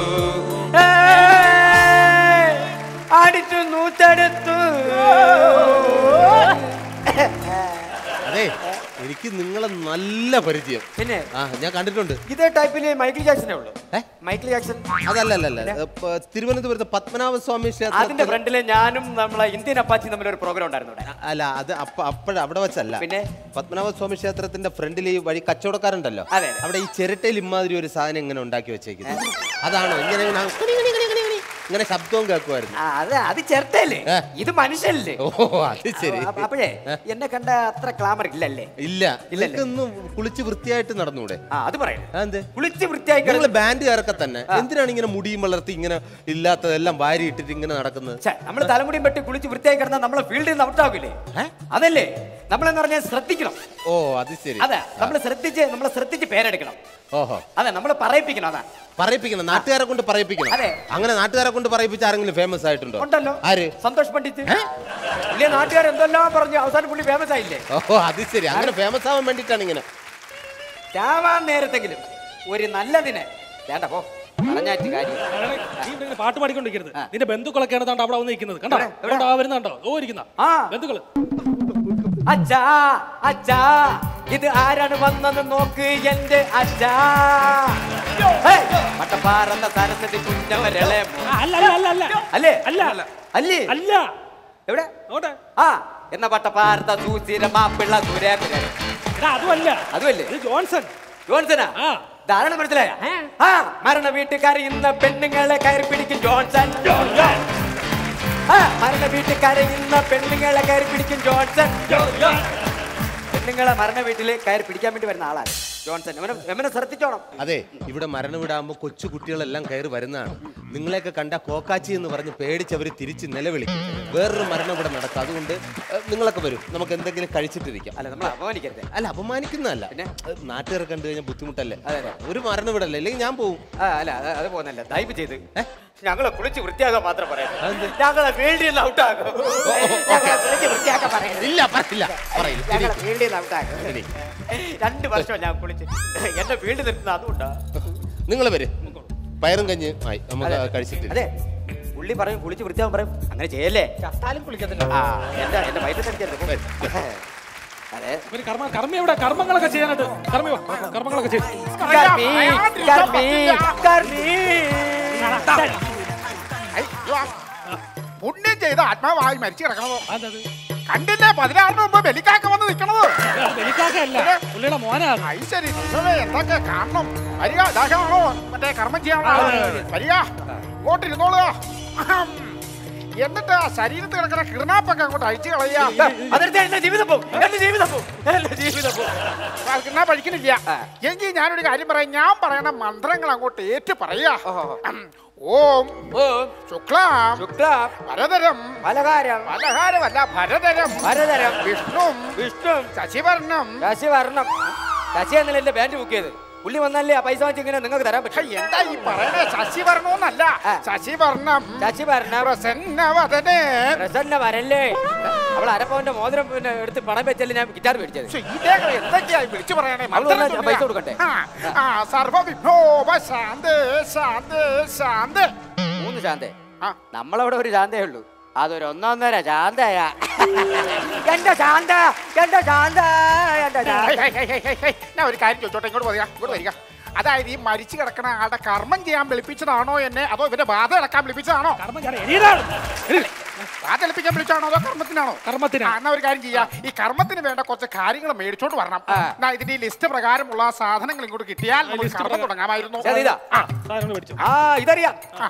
ഏയ്! അടിച്ചു നൂത്തെടുത്തു അതെ എനിക്ക് നിങ്ങളെ നല്ല പരിചയം പിന്നെ ആ ഞാൻ കണ്ടിട്ടുണ്ട് ഇതേ ടൈപ്പില് മൈക്കിൾ ജാക്സനെ ഉള്ളു ഏ? മൈക്കിൾ ജാക്സൺ അതല്ല അല്ല അല്ല ഇപ്പൊ തിരുവനന്തപുരത്ത് പത്മനാഭ സ്വാമി അതിന്റെ ക്ഷേത്രത്തിൽ ഫ്രണ്ടില് ഞാനും നമ്മളെ ഇന്ത്യൻ അപ്പാച്ചി തമ്മിൽ ഒരു പ്രോഗ്രാം ഉണ്ടായിരുന്നു ഇവിടെ അല്ല അത് അപ്പ അപ്പഴ അവിടെ വെച്ചല്ല പിന്നെ? പത്മനാഭ സ്വാമി ക്ഷേത്രത്തിന്റെ ഫ്രണ്ടിൽ ഈ വഴി കച്ചവടക്കാരുണ്ടല്ലോ അതെ, അതെ. അവിടെ ഈ ചിരട്ടയിൽ ഇമ്മാതിരി ഒരു സാധനം ഇങ്ങനെ ഉണ്ടാക്കി വെച്ചേക്കുന്നത് അതാണോ ഇങ്ങനെ ഇങ്ങനെ കുണി, കുണി, കുണി, കുണി, കുണി. ഇങ്ങനെ ശബ്ദവും കേൾക്കുമായിരുന്നു ആ, അത് അത് ചെറുത്തല്ലേ ഏ? ഇത് മനുഷ്യല്ലേ ഓ അത് ശരി അപ്പ- അപ്പഴേ എന്നെ കണ്ട അത്ര ക്ലാമർ ഇല്ലല്ലേ ഇല്ല ഇല്ലല്ലേ? ഇതൊന്നും കുളിച്ച് വൃത്തിയായിട്ട് നടന്നൂടെ ആ അത് പറയണേ അതെന്ത് കുളിച്ച് വൃത്തിയായി നിങ്ങൾ കിടന്ന് ബാൻഡുകാരൊക്കെ തന്നെ എന്തിനാണ് ഇങ്ങനെ മുടിയും വളർത്തി ഇങ്ങനെ ഇല്ലാത്തതെല്ലാം വാരി ഇട്ടിട്ട് ഇങ്ങനെ നടക്കുന്നത് ഛെ, നമ്മള് തലമുടിയും വെട്ടി കുളിച്ച് വൃത്തിയായി കിടന്നാൽ നമ്മളെ ഫീൽഡിൽ നിന്ന് ഔട്ടാകില്ലേ അതല്ലേ നമ്മളെന്ന് പറഞ്ഞാൽ ശ്രദ്ധിക്കണം ഓ അത് ശരി അതെ നമ്മൾ ശ്രദ്ധിച്ച് നമ്മളെ ശ്രദ്ധിച്ച് പേരെടുക്കണം ഓഹോ അതെ നമ്മൾ പറയിപ്പിക്കണം അതാ പറയിപ്പിക്കണം നാട്ടുകാരെ കൊണ്ട് പറയിപ്പിക്കണം അതെ. അങ്ങനെ നാട്ടുകാരെ കൊണ്ട് പറയിപ്പിച്ച ആരെങ്കിലും ഫേമസ് ആയിട്ടുണ്ടോ ഉണ്ടല്ലോ ആര് സന്തോഷ് പണ്ഡിറ്റ് ഇല്ലേ നാട്ടുകാർ എന്തെല്ലാം പറഞ്ഞു അവസാനം പുള്ളി ഫേമസ് ആയില്ലേ ഓ അത് ശരി അങ്ങനെ ഫേമസ് ആവാൻ വേണ്ടിട്ടാണ് ഇങ്ങനെ ചാവാൻ നേരത്തെങ്കിലും ഒരു നല്ലതിനെ വേണ്ട പോ പറഞ്ഞാറ്റ് കാര്യം നീ ഇവിടെ ഇങ്ങനെ പാട്ട് പാടിക്കൊണ്ടിരിക്കരുത് നിന്റെ ബന്ധുക്കളൊക്കെയാണ് താണ്ട് അവിടെ വന്ന് നിൽക്കുന്നത് കണ്ടോ എവിടെ? എവിടെ? കണ്ടോ ആ വരുന്ന കണ്ടോ ഓ ഇരിക്കുന്ന ആ. ബന്ധുക്കള് അച്ഛാ അച്ഛാ ഇത് ആരാണ് വന്നത് നോക്ക് എന്റെ അച്ഛാ ഹേയ്, വട്ടപ്പാറന്ന സരസ്വതി കുഞ്ഞവരളെ ആ, അല്ല അല്ല അല്ല അല്ല അല്ലേ അല്ല അല്ലേ അല്ല എവിടെ നോട്ടെ ആ എന്ന വട്ടപ്പാറത്ത സൂചിര മാപ്പിള്ള സുരേന്ദ്രൻ എടാ അതുമല്ല അതുമല്ലേ ഇത് ജോൺസൺ ജോൺസനാ ആ. ധാരാളം മനസ്സിലായ ആ മരണ വീട്ടുകാർ ഇന്ന് പെണ്ണുങ്ങളെ കയറി പിടിക്കും ജോൺസൺ ജോൺസൺ ആ മരണ വീട്ടുകാരെ ഇന്ന് പെണ്ണുങ്ങളെ കയറി പിടിക്കും ജോൺസൺ ജോൺസൺ പെണ്ണുങ്ങളെ മരണ വീട്ടിൽ കയറി പിടിക്കാൻ വേണ്ടി വരുന്ന ആളാണ് ജോൺസൺ എവനെ എവനെ ശ്രദ്ധിച്ചോണം അതെ ഇവിടെ മരണം വിടാകുമ്പോൾ കൊച്ചു കുട്ടികളെല്ലാം കയറി വരുന്നതാണ് നിങ്ങളെയൊക്കെ കണ്ട കോക്കാച്ചി എന്ന് പറഞ്ഞ് പേടിച്ചവർ തിരിച്ച് നിലവിളിക്കും വേറൊരു മരണം ഇവിടെ നടക്കും അതുകൊണ്ട് ഏഹ്, നിങ്ങളൊക്കെ വരും നമുക്ക് എന്തെങ്കിലും കഴിച്ചിട്ടിരിക്കാം അല്ല നമ്മൾ അപമാനിക്കരുത് അല്ല അപമാനിക്കുന്നതല്ല പിന്നെ? ഏഹ്, നാട്ടുകാരെ കണ്ടു കഴിഞ്ഞാൽ ബുദ്ധിമുട്ടല്ലേ അതെ, അതെ. ഒരു മരണം വിടല്ലേ അല്ലെങ്കിൽ ഞാൻ പോവും ആ അല്ല അത് അത് പോകുന്നല്ല ദയവ് ചെയ്ത് ഞങ്ങളെ കുളിച്ച് വൃത്തിയാക്കാൻ മാത്രം പറയാം ഞങ്ങളെ ഫീൽഡിൽ നിന്ന് ഔട്ടാക്കും ഞങ്ങളെ കുളിച്ച് വൃത്തിയാക്കാൻ പറയുന്നത് ഇല്ല പറയില്ല പറയില്ല ഞങ്ങളെ ഫീൽഡിൽ നിന്ന് ഔട്ടാക്കും രണ്ട് വർഷം ഞാൻ കുളിച്ച് എന്റെ ഫീൽഡ് നിർത്തുന്ന അതുകൊണ്ടാ നിങ്ങൾ വരും പയറും കഞ്ഞ് ആയി നമുക്ക് കഴിച്ചിട്ട് അതെ പുള്ളി പറയും കുളിച്ച് വൃത്തിയാക്കാൻ പറയും അങ്ങനെ ചെയ്യല്ലേ ചത്താലും കുളിക്കത്തില്ല ആ എന്റെ എന്റെ വയറ്റിൽ തടിക്കരുത് അതെ ഇവര് കർമ്മ കർമ്മ എവിടെ കർമ്മങ്ങളൊക്കെ ചെയ്യാനായിട്ട് കർമ്മ വാ, കർമ്മങ്ങളൊക്കെ ചെയ്യും കർമ്മി കർമ്മി കർമ്മി അയ്യോ. പുണ്യം ചെയ്ത് ആത്മാവായി മരിച്ചു കിടക്കണതോ അതത് കണ്ടില്ലേ പതിനാറിന് മുമ്പ് ബലിക്കാക്ക വന്ന് നിൽക്കണത് വെലിക്കാക്കല്ല പുള്ളിയുടെ മോനാണ് ഐ ശരി ദൈവമേ, എന്തൊക്കെ കാണണം വരിക ദാഹമാണോ മറ്റേ കർമ്മം ചെയ്യാനുള്ള ആള്. വരിക ഇങ്ങോട്ട് ഇരുന്നോളുക അഹം. എന്നിട്ട് ആ ശരീരത്തിൽ കിടക്കുന്ന കിടനാപ്പൊക്കെ അങ്ങോട്ട് അയച്ചു കളയുക അതെടുത്ത് എന്റെ ജീവിതം പോകും എന്റെ ജീവിതം പോകും എന്റെ ജീവിതം പോകും കിടന്നാ പഴിക്കണില്ല എങ്കിൽ ഞാനൊരു കാര്യം പറയാം ഞാൻ പറയണ മന്ത്രങ്ങൾ അങ്ങോട്ട് ഏറ്റു പറയുക അഹം. ഓം ഓം ശുക്ലാം ശുക്ലാം വരതരം പലകാരം പലഹാരമല്ല ഭരതരം പലതരം വിഷ്ണു വിഷ്ണു ശശിവർണം ശശി വരണം ശശി എന്നല്ലേ എന്റെ ബാൻഡ് ബുക്ക് ചെയ്ത് പുള്ളി വന്നാലേ ആ പൈസ വാങ്ങിച്ച് ഇങ്ങനെ നിങ്ങൾക്ക് തരാൻ പക്ഷെ പറ്റും എന്താ ഈ പറയണേ ശശിവർണമെന്നല്ല ആ. ശശിവർണം ശശി വരണം പ്രസന്നവദനേ പ്രസന്ന വരല്ലേ അവൾ അരപ്പവന്റെ മോതിരം പിന്നെ എടുത്ത് പണം വെച്ചല്ലേ ഞാൻ ഗിറ്റാർ മേടിച്ചത് പക്ഷെ ഇതേകൾ എന്തൊക്കെയാ ഈ വിളിച്ചു പറയണേ അവള് വന്നാ ഞാൻ പൈസ കൊടുക്കട്ടെ? ആ, ആ സർവവിഭോവ ശാന്തേ ശാന്തേ ശാന്തേ മൂന്ന് ശാന്തേ ആ. നമ്മളവിടെ ഒരു ശാന്തേ ഉള്ളൂ അതൊരു ഒന്നൊന്നര ശാന്തയാ എന്റെ ശാന്ത എന്റെ ശാന്ത എന്റെ Santha hi, hi, hi, hi, hi, hi. ഞാൻ ഒരു കാര്യം ചോദിച്ചോട്ടെ ഇങ്ങോട്ട് വരിക ഇങ്ങോട്ട് വരിക അതായത് ഈ മരിച്ചു കിടക്കണ ആളുടെ കർമ്മം ചെയ്യാൻ വിളിപ്പിച്ചതാണോ എന്നെ അതോ ഇവന്റെ ബാധ ഇളക്കാൻ വിളിപ്പിച്ചതാണോ കർമ്മം ഞാൻ എഴുതാണ് ബാധ ഇളപ്പിക്കാൻ വിളിച്ചാണോ അതോ കർമ്മത്തിനാണോ കർമ്മത്തിന് ആ, എന്നാ ഒരു കാര്യം ചെയ്യാം ഈ കർമ്മത്തിന് വേണ്ട കുറച്ച് കാര്യങ്ങൾ മേടിച്ചോണ്ട് വരണം എന്നാ ഇതിന്റെ ഈ ലിസ്റ്റ് പ്രകാരമുള്ള ആ സാധനങ്ങൾ ഇങ്ങോട്ട് കിട്ടിയാൽ നമുക്ക് ലിസ്റ്റ് കർമ്മം പ്രകാരം. തുടങ്ങാമായിരുന്നു ശരി, ഇതാ. ആ, സാധനങ്ങൾ മേടിച്ചു ആ ഇതറിയാം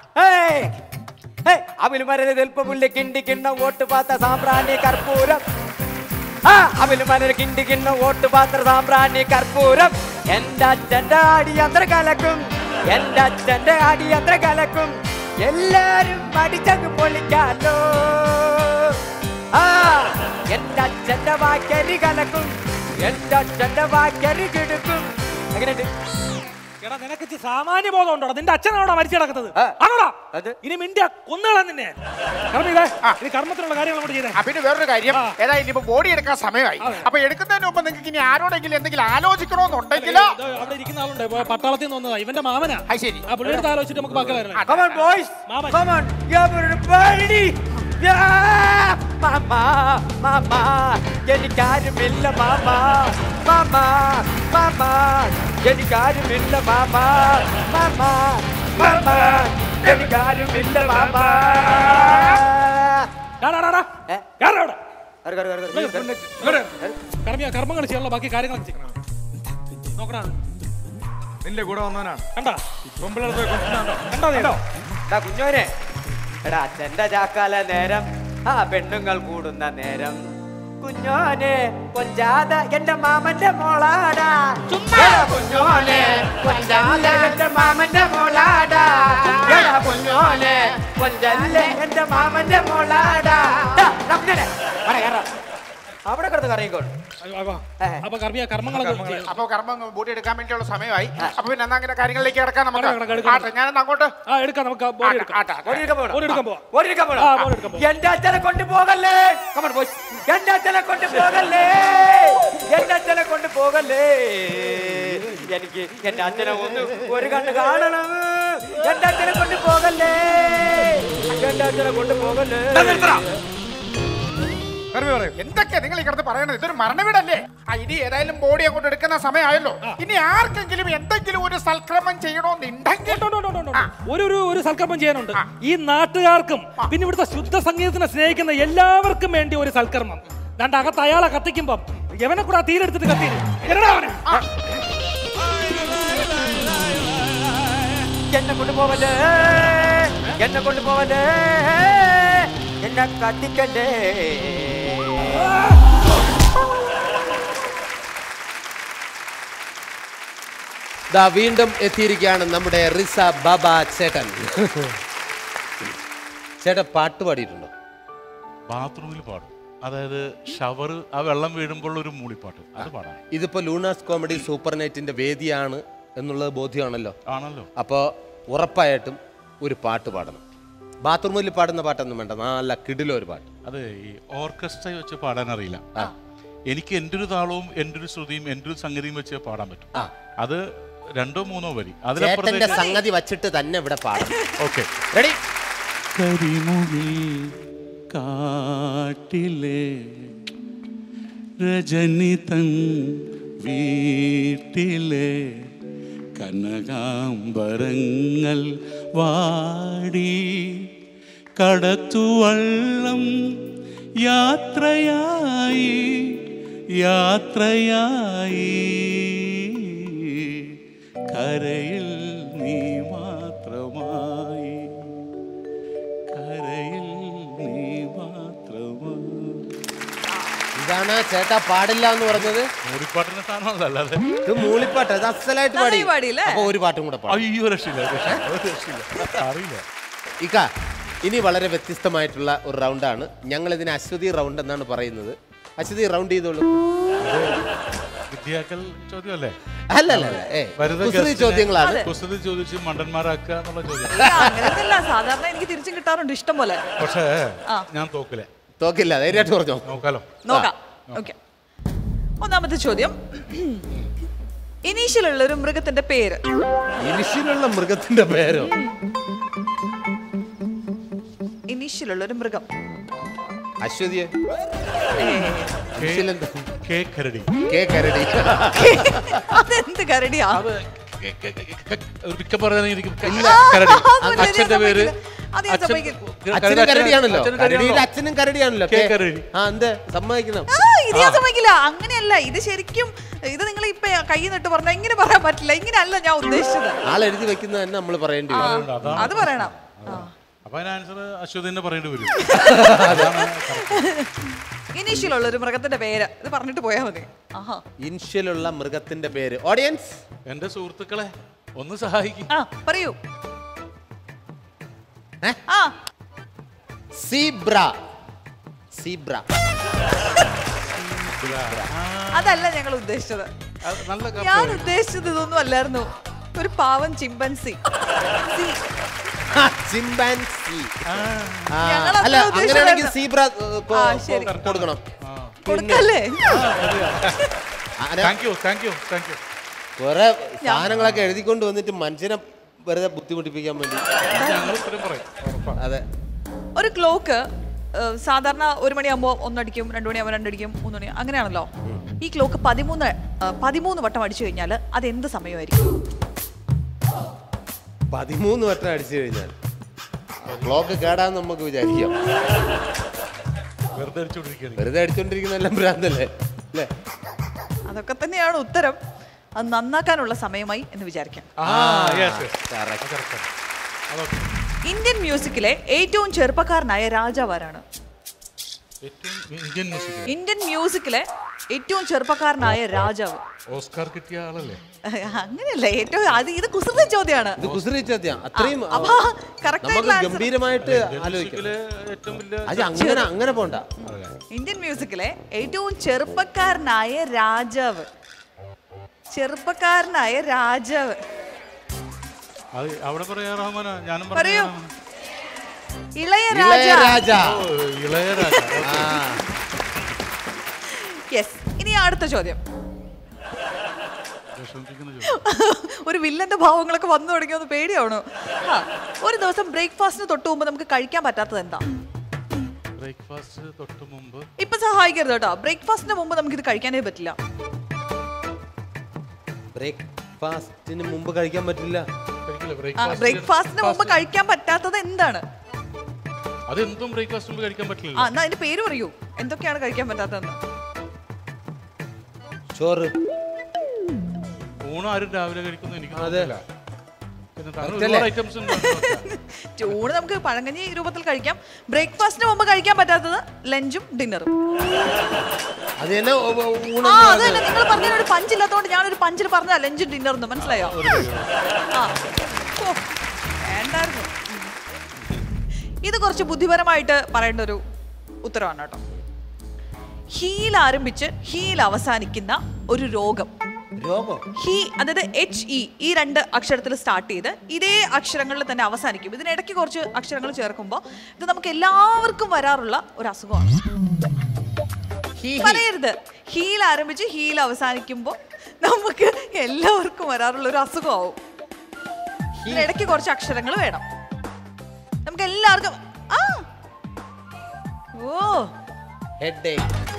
അവലുമരൽ തെൽപ്പമുല്ല കിണ്ടിക്കിണ്ണ വോട്ട് പാത്ത സാമ്പ്രാണി കർപ്പൂരം ആ അവലുമരൽ കിണ്ടിക്കിണ്ണ വോട്ട് പാത്ര സാമ്പ്രാണി കർപ്പൂരം എന്റെ അച്ഛന്റെ അടി അത്ര കലക്കും എന്റെ അച്ഛന്റെ അടി അത്ര കലക്കും എല്ലാരും അടിച്ചങ്ങ് പൊളിക്കാലോ ആ എന്റെ അച്ഛന്റെ വാക്കരി കലക്കും എന്റെ അച്ഛന്റെ വാക്കരി കിടക്കും എങ്ങനെയുണ്ട് എടാ നിനക്ക് ഇച്ചിരി സാമാന്യ ബോധം ഉണ്ടോ നിന്റെ അച്ഛനാണോ മരിച്ചു കിടക്കുന്നത് ആ. ആണോടാ അത്? ഇനി മിണ്ടിയ കൊന്നുകളാ നിന്നെ കർമ്മ ഇതേ ഇനി കർമ്മത്തിനുള്ള കാര്യങ്ങൾ അങ്ങോട്ട് ചെയ്തേ ആ, പിന്നെ വേറൊരു കാര്യം ആ. ഏതായാലും ഇപ്പൊ ബോഡി എടുക്കാൻ സമയമായി അതെ. അപ്പൊ എടുക്കുന്നതിന് മുമ്പ് നിങ്ങൾക്ക് ഇനി ആരോടെങ്കിലും എന്തെങ്കിലും ആലോചിക്കണോന്നുണ്ടെങ്കിൽ ഇത് അവിടെ ഇരിക്കുന്ന ആളുണ്ട് ഇപ്പൊ പട്ടാളത്തിൽ നിന്ന് വന്നതാ ഇവന്റെ മാമനാ അത് ശരി ആ പുള്ളിയെടുത്ത് ആലോചിച്ചിട്ട് നമുക്ക് ബാക്കി കാര്യങ്ങൾ Come on, boys. Mama. Come on. Everybody. Yeah. മാമാ മാമാ എനിക്കാരുമില്ല മാമാ മാമ മാമ എനിക്കാരുമില്ല മാമ മാമ മാമ എനിക്കാരുമില്ല മാമ ഡാ, ഡാ, ഡാ, ഡാ. ഏ? കേറ് അവിടെ. കയറ്, കയറ്, കയറ്, കയറ്. ഇങ്ങോട്ട്. കർമ്മ കർമ്മങ്ങൾ ചെയ്യാനുള്ള ബാക്കി കാര്യങ്ങളൊക്കെ ചെയ്യണം നോക്കണ നിന്റെ കൂടെ വന്നവനാണ് കണ്ടാ പെമ്പിളർത്ത് പോയി കൊണ്ടുവന്നാണോ? കണ്ടോ നീ? എടാ കുഞ്ഞോനെ എടാ അച്ഛന്റെ ചാക്കാല നേരം ആ പെണ്ണുങ്ങൾ കൂടുന്ന നേരം കുഞ്ഞോനെ കൊഞ്ചാത എന്റെ മാമന്റെ മോളാടാ എടാ കുഞ്ഞോനെ കൊഞ്ചാത എന്റെ മാമന്റെ മോളാടാ എടാ കുഞ്ഞോനെ കൊഞ്ചല്ലേ എന്റെ മാമന്റെ മോളാടാ ഡാ, ഡാ കുഞ്ഞോനെ, വാടാ, കേറാ. അവിടെ കിടന്ന് കറങ്ങിക്കോളൂ അയ്യോ, അയ്യോ. അപ്പൊ കർമ്മിയ കർമ്മങ്ങളൊക്കെ ചെയ്യണം. അപ്പൊ കർമ്മം ബോഡി എടുക്കാൻ വേണ്ടിയുള്ള സമയമായി അപ്പൊ പിന്നെ എന്നാ അങ്ങനെ കാര്യങ്ങളിലേക്ക് കിടക്കാൻ നമുക്ക് കിടക്കാം, കിടക്കാം. ആട്ടെ ഞാനെന്നാ അങ്ങോട്ട് ആ എടുക്കാം നമുക്ക് ബോഡി എടുക്കാം ആട്ടെ, ആട്ടെ. ഓടി എടുക്കാൻ പോകണം ബോഡി എടുക്കാൻ പോവാം ഓടി എടുക്കാൻ പോകണം ആ, ബോഡി എടുക്കാൻ പോവാം. എന്റെ അച്ഛനെ കൊണ്ട് പോകല്ലേ കമൺ ബോയ്സ് എന്റെ അച്ഛനെ കൊണ്ട് പോകല്ലേ എന്റെ അച്ഛനെ കൊണ്ട് പോകല്ലേ എനിക്ക് എന്റെ അച്ഛനെ ഒന്ന് ഒരു കണ്ണ് കാണണം എന്റെ അച്ഛനെ കൊണ്ട് പോകല്ലേ എന്റെ അച്ഛനെ കൊണ്ട് പോകല്ലേ കർമ്മി പറയൂ എന്തൊക്കെ നിങ്ങൾ ഈ കിടന്ന് പറയണത് ഇതൊരു മരണവീടല്ലേ ആ ഇനി ഏതായാലും ബോഡി അങ്ങോട്ട് എടുക്കുന്ന സമയമായല്ലോ ഇനി ആർക്കെങ്കിലും എന്തെങ്കിലും ഒരു സൽക്രമം ചെയ്യണമെന്നുണ്ടെങ്കിൽ ഉണ്ട്, ഉണ്ട്, ഉണ്ട്, ഉണ്ട്, ഉണ്ട്. ഒരു ഒരു ഒരു സൽക്കർമ്മം ചെയ്യാനുണ്ട് ഈ നാട്ടുകാർക്കും പിന്നെ ഇവിടുത്തെ ശുദ്ധ സംഗീതത്തിനെ സ്നേഹിക്കുന്ന എല്ലാവർക്കും വേണ്ടി ഒരു സൽക്കർമ്മം രണ്ട് അകത്ത് അയാളെ കത്തിക്കുമ്പം എവനെ കൂടെ ആ തീരെടുത്തിട്ട് കത്തി എന്നെ കൊണ്ട് പോവല്ലേ എന്നെ കൊണ്ട് പോവല്ലേ എന്നെ കത്തിക്കണ്ടേ ദാ വീണ്ടും എത്തിയിരിക്കുകയാണ് നമ്മുടെ റിസ ബാബ ചേട്ടൻ ചേട്ടൻ പാട്ട് പാടിയിട്ടുണ്ടോ ബാത്റൂമിൽ പാടും അതായത് ഷവർ ആ വെള്ളം വീഴുമ്പോൾ ഒരു മൂളിപ്പാട്ട് അത് പാടാം ഇതിപ്പോ ലൂണാസ് കോമഡി സൂപ്പർ നൈറ്റിന്റെ വേദിയാണ് എന്നുള്ളത് ബോധ്യമാണല്ലോ ആണല്ലോ അപ്പോൾ ഉറപ്പായിട്ടും ഒരു പാട്ട് പാടണം ബാത്റൂമിൽ പാടുന്ന പാട്ടൊന്നും വേണ്ട നല്ല കിടിലോ ഒരു പാട്ട് അത് ഈ ഓർക്കസ്ട്ര വെച്ച് പാടാൻ അറിയില്ല എനിക്ക് എൻ്റെ ഒരു താളവും എൻ്റെ ഒരു ശ്രുതിയും എൻ്റെ ഒരു സംഗതിയും വെച്ച് പാടാൻ പറ്റും ആ. അത് രണ്ടോ മൂന്നോ വരി ചേട്ടന്റെ അതിലപ്പുറത്തേക്ക് സംഗതി വച്ചിട്ട് തന്നെ ഇവിടെ പാടാം ഓക്കെ റെഡി കരിമുകിൽ കാട്ടിലെ രജനി തൻ വീട്ടിലെ കനകാംബരങ്ങൾ വാടി കടത്തുവള്ളം യാത്രയായി യാത്രയായി കരയിൽ നീ മാത്രമായി കരയിൽ നീ മാത്രമായി ഇതാണ് ചേട്ടാ പാടില്ല എന്ന് പറഞ്ഞത് മൂളിപ്പാട്ടിന്റെ സ്ഥാനമല്ല അല്ലാതെ ഇത് മൂളിപ്പാട്ട് അത് അസലായിട്ട് പാടി നന്നായി പാടിയില്ലേ? അപ്പൊ ഒരു പാട്ടും കൂടെ പാടാം അയ്യോ രക്ഷയില്ല രക്ഷയില്ല, ഒരു രക്ഷയില്ല അറിയില്ല ഇക്ക ഇനി വളരെ വ്യത്യസ്തമായിട്ടുള്ള ഒരു റൗണ്ടാണ് ഞങ്ങൾ ഇതിന് അശ്വതി റൗണ്ട് എന്നാണ് പറയുന്നത് അശ്വതി റൗണ്ട് ചെയ്തോളൂ വിദ്യാക്കൽ ചോദ്യമല്ലേ അല്ല അല്ല അല്ല ഏ വരുന്ന കുസൃതി guest നെ ചോദ്യങ്ങളാണ് കുസൃതി ചോദിച്ച് മണ്ടന്മാരാക്കുക എന്നുള്ള ചോദ്യം ഇല്ല, അങ്ങനെയൊന്നുമില്ല സാധാരണ എനിക്ക് തിരിച്ചും കിട്ടാറുണ്ട് ഇഷ്ടം പോലെ പക്ഷേ ആ. ഞാൻ തോക്കില്ലേ തോക്കില്ല ധൈര്യമായിട്ട് പറഞ്ഞോ നോക്കാലോ നോക്കാം ഓക്കെ ഒന്നാമത്തെ ചോദ്യം ഇനീഷ്യലുള്ള ഒരു മൃഗത്തിന്റെ പേര് ഇനിഷ്യലുള്ള മൃഗത്തിന്റെ പേരോ ഇനീഷ്യലുള്ള ഒരു മൃഗം അശ്വതിയെ ഏ, ഇനിഷ്യൽ എന്താ? കെ കരടി കെ കരടി അതെന്ത് കരടിയാ അത് കെ- കെ- കെ- കെ- ഒരു മിക്ക പറയാനായിരിക്കും കരടി അതൊന്നും ഞാൻ അച്ഛന്റെ പേര് സമ്മതിക്കില്ല. അത് ഞാൻ അച്ഛൻ- സമ്മതിക്കില്ല. അച്ഛനും കരടിയാണല്ലോ അച്ഛനും കരടിയിൽ കരടിയാണല്ലോ. അച്ഛനും കരടിയാണല്ലോ കെ കെ- കരടി. ആ എന്ത് സമ്മതിക്കണം ആ, ഇത് ഞാൻ സമ്മതിക്കില്ല അങ്ങനെയല്ല ഇത് ശരിക്കും ഇത് നിങ്ങൾ ഇപ്പൊ കൈ നിട്ട് പറഞ്ഞാൽ ഇങ്ങനെ പറയാൻ പറ്റില്ല ഇങ്ങനെയല്ല ഞാൻ ഉദ്ദേശിച്ചത് ആൾ എഴുതി വെക്കുന്നത് തന്നെ നമ്മൾ പറയേണ്ടി ആ, വരും അതാണ് അത് പറയണം ആ. അപ്പൊ അതിന് ആൻസർ അശ്വതി തന്നെ പറയേണ്ടി വരും ഇനീഷ്യലുള്ള ഒരു മൃഗത്തിന്റെ പേര് ഇത് പറഞ്ഞിട്ട് പോയാ മതി ആഹാ ഇൻഷ്യലുള്ള മൃഗത്തിന്റെ പേര് ഓഡിയൻസ് എന്റെ സുഹൃത്തുക്കളെ ഒന്ന് സഹായിക്കും ആ പറയൂ ഏ? ആ സീബ്ര സീബ്ര അതല്ല ഞങ്ങൾ ഉദ്ദേശിച്ചത് നല്ല ഞാൻ ഉദ്ദേശിച്ചത് ഇതൊന്നും അല്ലായിരുന്നു ഒരു പാവം ചിമ്പൻസി സി. ചിമ്പാൻസി ഞങ്ങൾ അത്ര അല്ല അങ്ങനെയാണെങ്കിൽ ഉദ്ദേശിച്ചതായിരുന്നു. സീബ്ര ഏ, കൊ- ആ, ശരി. കൊ- കൊടുക്കണം കൊടുക്കല്ലേ thank you thank you thank you കുറെ സാധനങ്ങളൊക്കെ എഴുതിക്കൊണ്ട് വന്നിട്ട് മനുഷ്യനെ വെറുതെ ബുദ്ധിമുട്ടിപ്പിക്കാൻ വേണ്ടി ഞങ്ങൾ ഉത്തരം പറയും ഉറപ്പാ. അതെ ഒരു ക്ലോക്ക് സാധാരണ ഒരു മണിയാകുമ്പോൾ ഒന്നടിക്കും രണ്ടു മണിയാകുമ്പോൾ രണ്ടടിക്കും മൂന്ന് മണി അങ്ങനെയാണല്ലോ ഈ ക്ലോക്ക് പതിമൂന്ന് ആ, പതിമൂന്ന് വട്ടം അടിച്ചു കഴിഞ്ഞാൽ അത് എന്ത് സമയമായിരിക്കും പതിമൂന്ന് വട്ടം അടിച്ചു കഴിഞ്ഞാൽ ക്ലോക്ക് കേടാന്ന് നമുക്ക് വിചാരിക്കാം വെറുതെ അടിച്ചുകൊണ്ടിരിക്കുകയാണ് വെറുതെ അടിച്ചോണ്ടിരിക്കുന്ന എല്ലാം ഭ്രാന്തല്ലേ അല്ലേ അതൊക്കെ തന്നെയാണ് ഉത്തരം അത് നന്നാക്കാനുള്ള സമയമായി എന്ന് വിചാരിക്കാം ആ യെസ് യെസ് correct. അതൊക്കെ ഇന്ത്യൻ മ്യൂസിക്കിലെ ഏറ്റവും ചെറുപ്പക്കാരനായ രാജാവ് ആരാണ് ഏറ്റവും ഇന്ത്യൻ മ്യൂസിക് ഇന്ത്യൻ മ്യൂസിക്കിലെ ഏറ്റവും ചെറുപ്പക്കാരനായ രാജാവ് ഓസ്കാർ കിട്ടിയ ആളല്ലേ അങ്ങനെയല്ല ഏറ്റവും അത് ഇത് കുസൃത ചോദ്യമാണ് ഇത് കുസൃതി ചോദ്യം അത്രയും ആ, അപ്പൊ correct നമുക്ക് ആയിട്ടുള്ള answer. ഗംഭീരമായിട്ട് ആലോചിക്കാം മ്യൂസിക്കിലെ ഏറ്റവും വലിയ അത് അങ്ങനെ അങ്ങനെ പോണ്ട ഇന്ത്യൻ മ്യൂസിക്കിലെ ഏറ്റവും ചെറുപ്പക്കാരനായ രാജാവ് ചെറുപ്പക്കാരനായ രാജാവ് അത് അവിടെ പറയാ റഹ്മാന ഞാനും പറയൂ. പറഞ്ഞു ഇളയ രാജ ഇളയരാജ ഇളയരാജ ആ യെസ് ഇനി അടുത്ത ചോദ്യം വിഷമിപ്പിക്കുന്ന ചോദ്യം. ഒരു വില്ലന്റെ ഭാവങ്ങളൊക്കെ വന്നു തുടങ്ങിയൊന്ന് പേടിയാവണോ ആ, ഒരു ദിവസം ബ്രേക്ക്ഫാസ്റ്റിന് തൊട്ട് മുമ്പ് നമുക്ക് കഴിക്കാൻ പറ്റാത്തത് എന്താ ബ്രേക്ക്ഫാസ്റ്റ് തൊട്ട് മുമ്പ് ഇപ്പൊ സഹായിക്കരുത് കേട്ടോ ബ്രേക്ക്ഫാസ്റ്റിന് മുമ്പ് നമുക്ക് ഇത് കഴിക്കാനേ പറ്റില്ല ബ്രേക്ക്ഫാസ്റ്റിന് മുമ്പ് കഴിക്കാൻ പറ്റില്ല കഴിക്കില്ല ബ്രേക്ക്ഫാസ്റ്റിന് മുമ്പ് കഴിക്കാൻ പറ്റാത്തത് എന്താണ് അതെന്തും ബ്രേക്ക്ഫാസ്റ്റ് മുമ്പ് കഴിക്കാൻ ആ പറ്റില്ല എന്നാ അതിന്റെ പേര് പറയൂ എന്തൊക്കെയാണ് കഴിക്കാൻ പറ്റാത്തതെന്ന് ചോറ് ഊണ് ആരും രാവിലെ കഴിക്കുന്നു എനിക്ക് അതെ. തോന്നുന്നില്ല. പിന്നെ താങ്കൾ കറക്റ്റല്ലേ? ഒരുപാട് ഐറ്റംസ് ഉണ്ട് ചൂട് നമുക്ക് പഴങ്കഞ്ഞി രൂപത്തിൽ കഴിക്കാം ബ്രേക്ക്ഫാസ്റ്റിന് മുമ്പ് കഴിക്കാൻ പറ്റാത്തത് ലഞ്ചും ഡിന്നറും അത് തന്നെ ഒ- ഒ- ആ ഊണ് അത് തന്നെ നിങ്ങൾ പറഞ്ഞ ഒരു പഞ്ചില്ലാത്തതുകൊണ്ട് ഞാനൊരു പഞ്ചിൽ പറഞ്ഞ ലഞ്ചും ഡിന്നറും മനസ്സിലായോ ആ ഓ, വേണ്ടായിരുന്നു ഉം. ഇത് കുറച്ച് ബുദ്ധിപരമായിട്ട് പറയേണ്ട ഒരു ഉത്തരവാണ് കേട്ടോ ഹീൽ ആരംഭിച്ച് ഹീൽ അവസാനിക്കുന്ന ഒരു രോഗം രോഗം ഹി അതായത് എച്ച് ഇ ഈ രണ്ട് അക്ഷരത്തിൽ സ്റ്റാർട്ട് ചെയ്ത് ഇതേ അക്ഷരങ്ങളിൽ തന്നെ അവസാനിക്കും ഇതിനിടയ്ക്ക് കുറച്ച് അക്ഷരങ്ങൾ ചേർക്കുമ്പോൾ ഇത് നമുക്ക് എല്ലാവർക്കും വരാറുള്ള ഒരു അസുഖമാണ് പറയരുത് ഹീൽ ആരംഭിച്ച് ഹീൽ അവസാനിക്കുമ്പോൾ നമുക്ക് എല്ലാവർക്കും വരാറുള്ള ഒരു അസുഖമാവും ഇതിനിടയ്ക്ക് കുറച്ച് അക്ഷരങ്ങൾ വേണം നമുക്ക് എല്ലാവർക്കും ആ ഓ ഹെഡ്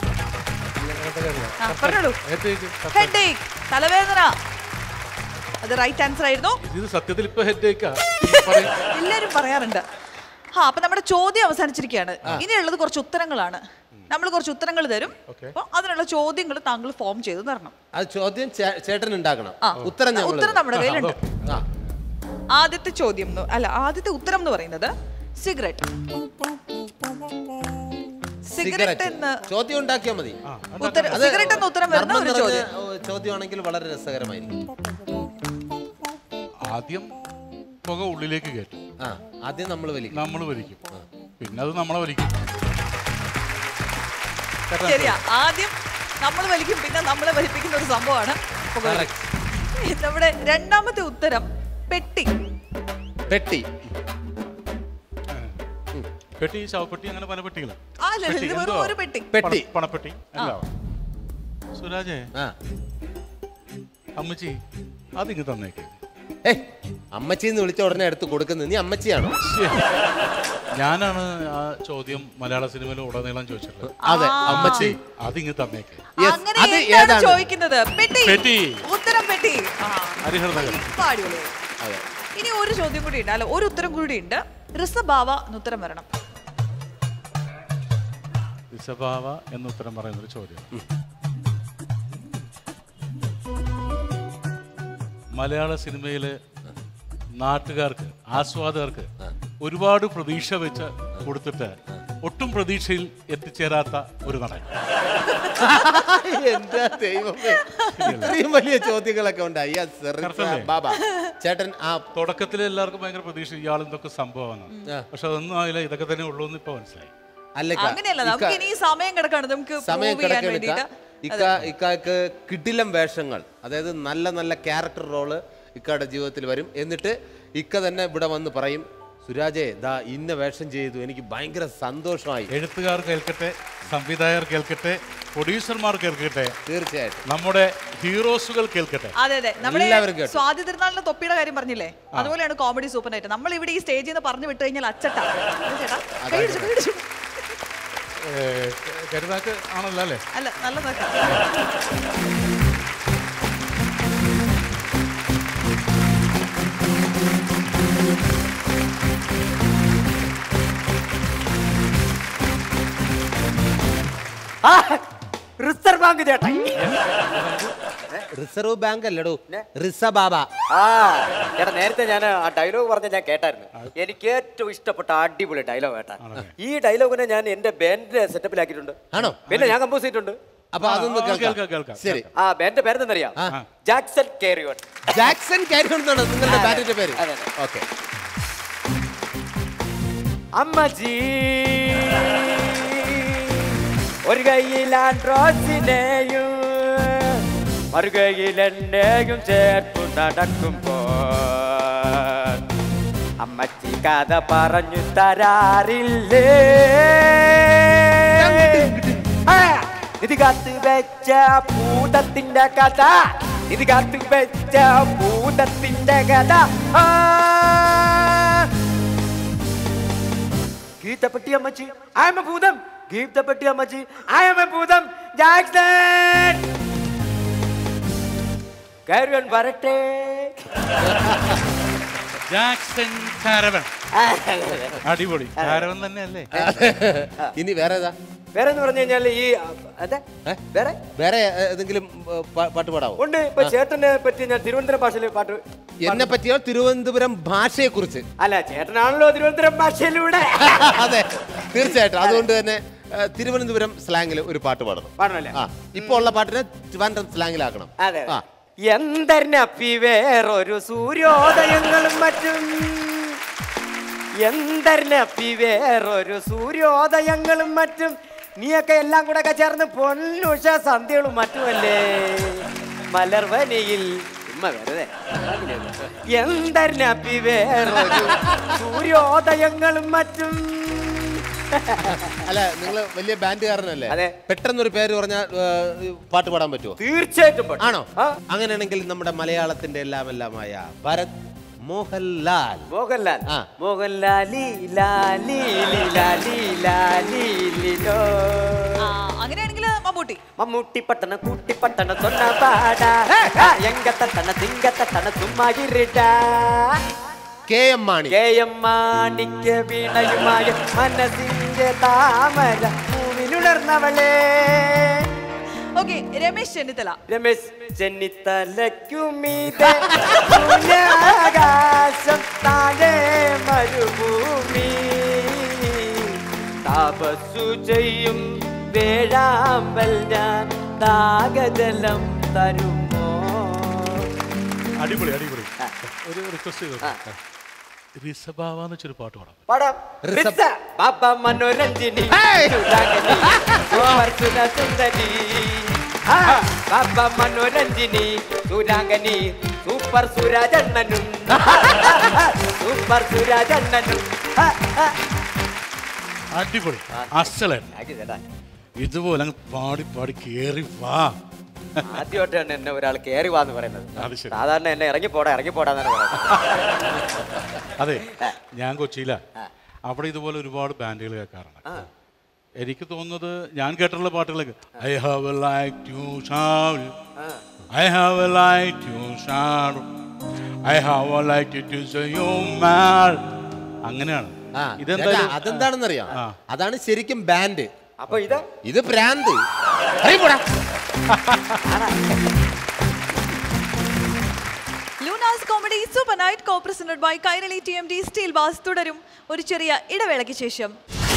ആ, പറഞ്ഞോളൂ ഹെഡ് തലവേദന അത് റൈറ്റ് ആൻസർ ആയിരുന്നു ഇത് സത്യത്തിൽ ഇപ്പൊ ഹെഡ് ഏക്കാ എല്ലാരും പറയാറുണ്ട് ആ അപ്പൊ നമ്മുടെ ചോദ്യം അവസാനിച്ചിരിക്കുകയാണ് ഇനിയുള്ളത് കുറച്ച് ഉത്തരങ്ങളാണ് നമ്മൾ കുറച്ച് ഉത്തരങ്ങൾ തരും അപ്പൊ അതിനുള്ള ചോദ്യങ്ങൾ താങ്കൾ ഫോം ചെയ്ത് തരണം അത് ചോദ്യം ചേ- ചേട്ടൻ ഉണ്ടാക്കണം ആ. ഉത്തരം ഞങ്ങൾ ഉത്തരം നമ്മുടെ കയ്യിലുണ്ട് ആ ആദ്യത്തെ ചോദ്യം എന്ന് അല്ല ആദ്യത്തെ ഉത്തരം എന്ന് പറയുന്നത് സിഗരറ്റ് സിഗരറ്റ് എന്ന് ചോദ്യം ഉണ്ടാക്കിയാൽ മതി ഉത്തരം അത് സിഗരറ്റ് എന്ന ഉത്തരം വരുന്ന നർമ്മം ഒരു നിറഞ്ഞ, ചോദ്യം ഓ, ചോദ്യമാണെങ്കിൽ വളരെ രസകരമായിരിക്കും ആദ്യം പുക ഉള്ളിലേക്ക് കയറ്റും ആ ആദ്യം നമ്മൾ വലിക്കും നമ്മൾ വലിക്കും പിന്നെ അത് നമ്മളെ വലിക്കും ശരിയാ ആദ്യം നമ്മൾ വലിക്കും പിന്നെ നമ്മളെ വലിപ്പിക്കുന്ന ഒരു സംഭവമാണ് പുകവലി. നമ്മുടെ രണ്ടാമത്തെ ഉത്തരം പെട്ടി പെട്ടി പെട്ടി ശവപ്പെട്ടി അങ്ങനെ പല പെട്ടികൾ ആ അല്ല, ഇത് വെറും ഒരു പെട്ടി പെട്ടി പണപ്പെട്ടി എല്ലാം സുരാജേ ആ അമ്മച്ചി അതിങ്ങ് തന്നേക്ക് ഏ അമ്മച്ചിന്ന് വിളിച്ച ഉടനെ എടുത്ത് കൊടുക്കുന്നത് നീ അമ്മച്ചിയാണോ ഞാനാണ് ആ ചോദ്യം മലയാള സിനിമയിൽ ഉടനീളം ചോദിച്ചിട്ടുള്ളത് അതെ അമ്മച്ചി അതിങ്ങ് തന്നേക്ക് Yes, അങ്ങനെ അത് എന്താണ് ഏതാണ്? ചോദിക്കുന്നത് പെട്ടി പെട്ടി. ഉത്തരം പെട്ടി ആ, ഹരിഹർ നഗർ ഇപ്പൊ അടിപൊളിയായി. അതെ ഇനി ഒരു ചോദ്യം കൂടി ഉണ്ട് അല്ല ഒരു ഉത്തരം കൂടി ഉണ്ട് ഋസഭാവ എന്ന് ഉത്തരം വരണം വിസഭാവ എന്ന് ഉത്തരം പറയുന്നൊരു ചോദ്യം മലയാള സിനിമയിലെ നാട്ടുകാർക്ക് ആസ്വാദകർക്ക് ഒരുപാട് പ്രതീക്ഷ വെച്ച് കൊടുത്തിട്ട് ഒട്ടും പ്രതീക്ഷയിൽ എത്തിച്ചേരാത്ത ഒരു നടൻ എന്താ ദൈവമേ ഇത്രയും വലിയ ചോദ്യങ്ങളൊക്കെ ഉണ്ടായി Yes, sir. Correct അല്ലേ? ബാബ ചേട്ടൻ ആ തുടക്കത്തിൽ എല്ലാവർക്കും ഭയങ്കര പ്രതീക്ഷ ഇയാൾ എന്തൊക്കെ സംഭവമാണ് ആ. പക്ഷെ അതൊന്നും ആയില്ല ഇതൊക്കെ തന്നെ ഉള്ളൂ എന്ന് ഇപ്പൊ മനസ്സിലായി അല്ല അങ്ങനെയല്ല നമുക്ക് ഇനി ഈ സമയം കിടക്കാണ് നമുക്ക് സമയം prove ചെയ്യാൻ കിടക്കെടുക്ക വേണ്ടിയിട്ട് ഇക്ക ഇക്കാക്ക് കിടിലം വേഷങ്ങൾ അതായത് നല്ല നല്ല ക്യാരക്ടർ റോള് ഇക്കയുടെ ജീവിതത്തിൽ വരും എന്നിട്ട് ഇക്ക തന്നെ ഇവിടെ വന്ന് പറയും സുരാജേ ദാ ഇന്ന വേഷം ചെയ്തു എനിക്ക് ഭയങ്കര സന്തോഷമായി എഴുത്തുകാർ കേൾക്കട്ടെ സംവിധായകർ കേൾക്കട്ടെ പ്രൊഡ്യൂസർമാർ കേൾക്കട്ടെ തീർച്ചയായിട്ടും നമ്മുടെ ഹീറോസുകൾ കേൾക്കട്ടെ അതെ അതെ നമ്മുടെ എല്ലാവരും കേട്ടു. സ്വാതി തിരുനാളിന്റെ തൊപ്പിയുടെ കാര്യം പറഞ്ഞില്ലേ അതുപോലെയാണ് കോമഡി സൂപ്പർ നൈറ്റ് നമ്മൾ ഇവിടെ ഈ സ്റ്റേജിൽ നിന്ന് പറഞ്ഞു വിട്ടു കഴിഞ്ഞാൽ അച്ചട്ടാ ഇത് ചേട്ടാ കൈ പിടിച്ചു, കൈ പിടിച്ചു. ഏ, കരുതാക്ക് ആണല്ലോ അല്ലേ അല്ല നല്ലതൊക്കെ ആ, റിസർവ് ബാങ്ക് ചേട്ടാ റിസർവ് ബാങ്ക് അല്ലടോ റിസബാബ ആ ചേട്ടാ നേരത്തെ ഞാൻ ആ ഡയലോഗ് പറഞ്ഞ ഞാൻ കേട്ടായിരുന്നു എനിക്ക് ഏറ്റവും ഇഷ്ടപ്പെട്ട അടിപൊളി ഡയലോഗ് കേട്ടാ ഈ ഡയലോഗിനെ ഞാൻ എന്റെ ബാൻഡിന്റെ സെറ്റപ്പിലാക്കിയിട്ടുണ്ട് ആണോ പിന്നെ ഞാൻ കമ്പോസ് ചെയ്തിട്ടുണ്ട് അപ്പൊ അതൊന്ന് ആ, കേൾക്കാം കേൾക്കാം, കേൾക്കാം. ശരി ആ ബാൻഡിന്റെ പേരെന്തെന്നറിയാം ജാക്സൺ കേറിയോൺ ജാക്സൺ കാരിയോൺ എന്നാണ് നിങ്ങളുടെ ബാൻഡിന്റെ പേര് അതെ, അതെ. ഓക്കെ അമ്മജി ഒരു കയ്യിൽ ആൻഡ്രോസിനെയും മറുകൈയിൽ എന്നെയും ചേർത്തു നടക്കുമ്പോ അമ്മച്ചി കഥ പറഞ്ഞു തരാറില്ലേ ആ, ഇത് കാത്ത് വെച്ച ഭൂതത്തിന്റെ കഥ ഇത് കാത്ത് വെച്ച ഭൂതത്തിന്റെ കഥ ആ ഗീതപ്പെട്ടി അമ്മച്ചി ഐ എം എ ഭൂതം ഗീതപ്പെട്ടി അമ്മച്ചി ഐ എം എ ഭൂതം ജാക്സൺ കരുവൻ വരട്ടെ ജാക്സൺ കാരവൻ അടിപൊളി കാരവൻ തന്നെയല്ലേ ഇനി വേറെ ഏതാ വേറെ എന്ന് പറഞ്ഞു കഴിഞ്ഞാൽ ഈ അതെ വേറെ വേറെ ഏതെങ്കിലും ഏ, പാ- പാട്ട് പാടാവോ ഉണ്ട് ഇപ്പൊ ചേട്ടനെ പറ്റി ഞാൻ തിരുവനന്തപുരം ഭാഷയിൽ പാട്ട് എന്നെ പറ്റിയോ തിരുവനന്തപുരം ഭാഷയെ കുറിച്ച് അല്ല ചേട്ടനാണല്ലോ തിരുവനന്തപുരം ഭാഷയിലൂടെ അതെ തീർച്ചയായിട്ടും അതുകൊണ്ട് തന്നെ ഏ, തിരുവനന്തപുരം സ്ലാങ്ങിൽ ഒരു പാട്ട് പാടണം പാടണല്ലേ ആ ഇപ്പൊ ഉള്ള പാട്ടിനെ ട്രിവാൻഡ്രം സ്ലാങ്ങിലാക്കണം അതെ ആ എന്തരപ്പി വേറൊരു സൂര്യോദയങ്ങളും മറ്റും എന്തരപ്പി വേറൊരു സൂര്യോദയങ്ങളും മറ്റും നീയൊക്കെ എല്ലാം കൂടെ ഒക്കെ ചേർന്ന് പൊന്നുഷ സന്ധ്യകളും മറ്റുമല്ലേ മലർവനിയിൽ ഉമ്മ വെറുതെ എന്തരപ്പി വേറൊരു സൂര്യോദയങ്ങളും മറ്റും അല്ല നിങ്ങൾ വലിയ ബാൻഡുകാരനല്ലേ അതെ. പെട്ടെന്നൊരു പേര് പറഞ്ഞാൽ പാട്ട് പാടാൻ പറ്റുമോ തീർച്ചയായിട്ടും പറ്റും. ആണോ ആ. അങ്ങനെയാണെങ്കിൽ നമ്മുടെ മലയാളത്തിന്റെ എല്ലാം എല്ലാമായ ഭരത് മോഹൻലാൽ മോഹൻലാൽ ആ. മോഹൻലാലി ലാലി ലി, ലാലി ലാലി ലിലോ. ആ, അങ്ങനെയാണെങ്കിൽ മമ്മൂട്ടി മമ്മൂട്ടി പട്ടണ കൂട്ടി പട്ടണ சொன்ன பாடா எங்க தட்டன திங்க தட்டன சும்மா இருடா K M Mani K M മാണിക്യ വീണയുമായ മനസ്സിന്റെ താമര പൂവിലുണർന്നവളേ ഓക്കെ രമേശ് ചെന്നിത്തല രമേശ് ചെന്നിത്തലയ്ക്കുമീതെ ആകാശം താഴെ മരുഭൂമി താപസ്സു ചെയ്യും വേഴാമ്പൽ ഞാൻ ദാഗജലം തരുമോ അടിപൊളി അടിപൊളി ഒരു റിക്വസ്റ്റ് ചെയ്തു റിസബാവെന്ന് വെച്ചൊരു പാട്ട് പാടാം പടം റിസ ബാബ മനോരഞ്ജിനി സുധാകരി സൂപ്പർ സുര സുന്ദരി ആ, ബാബ മനോരഞ്ജിനി സുരാംഗനി സൂപ്പർ സുരാജണ്ണനും സൂപ്പർ സുരാജണ്ണനും ആ, ആ. അടിപൊളി അസലൻ ആക്കി തരാം. ഇതുപോലെ അങ്ങ് പാടി പാടി കേറി വാ ആദ്യമായിട്ടാണ് എന്നെ ഒരാൾ കയറി വാന്ന് പറയുന്നത് അത് ശരി. സാധാരണ എന്നെ ഇറങ്ങിപ്പോടാ ഇറങ്ങിപ്പോടാന്നാണ് പറയുന്നത് അതെ ഞാൻ കൊച്ചിയില അവിടെ ഇതുപോലെ ഒരുപാട് ബാൻഡുകൾ കേൾക്കാറുണ്ട് എനിക്ക് തോന്നുന്നത് ഞാൻ കേട്ടിട്ടുള്ള പാട്ടുകളൊക്കെ I have a like to shall I have a like to shall I have a like to you mall അങ്ങനെയാണ് ആ ഇതെന്തായാലും ചേട്ടാ, അതെന്താണെന്നറിയാം ആ. അതാണ് ശരിക്കും ബാൻഡ് അപ്പൊ ഇത് ഇത് ഭ്രാന്ത് അറിയപ്പെടാ Lunars comedy super night co presented by Kairali T M T steel bars തുടരും ഒരു ചെറിയ ഇടവേളയ്ക്ക് ശേഷം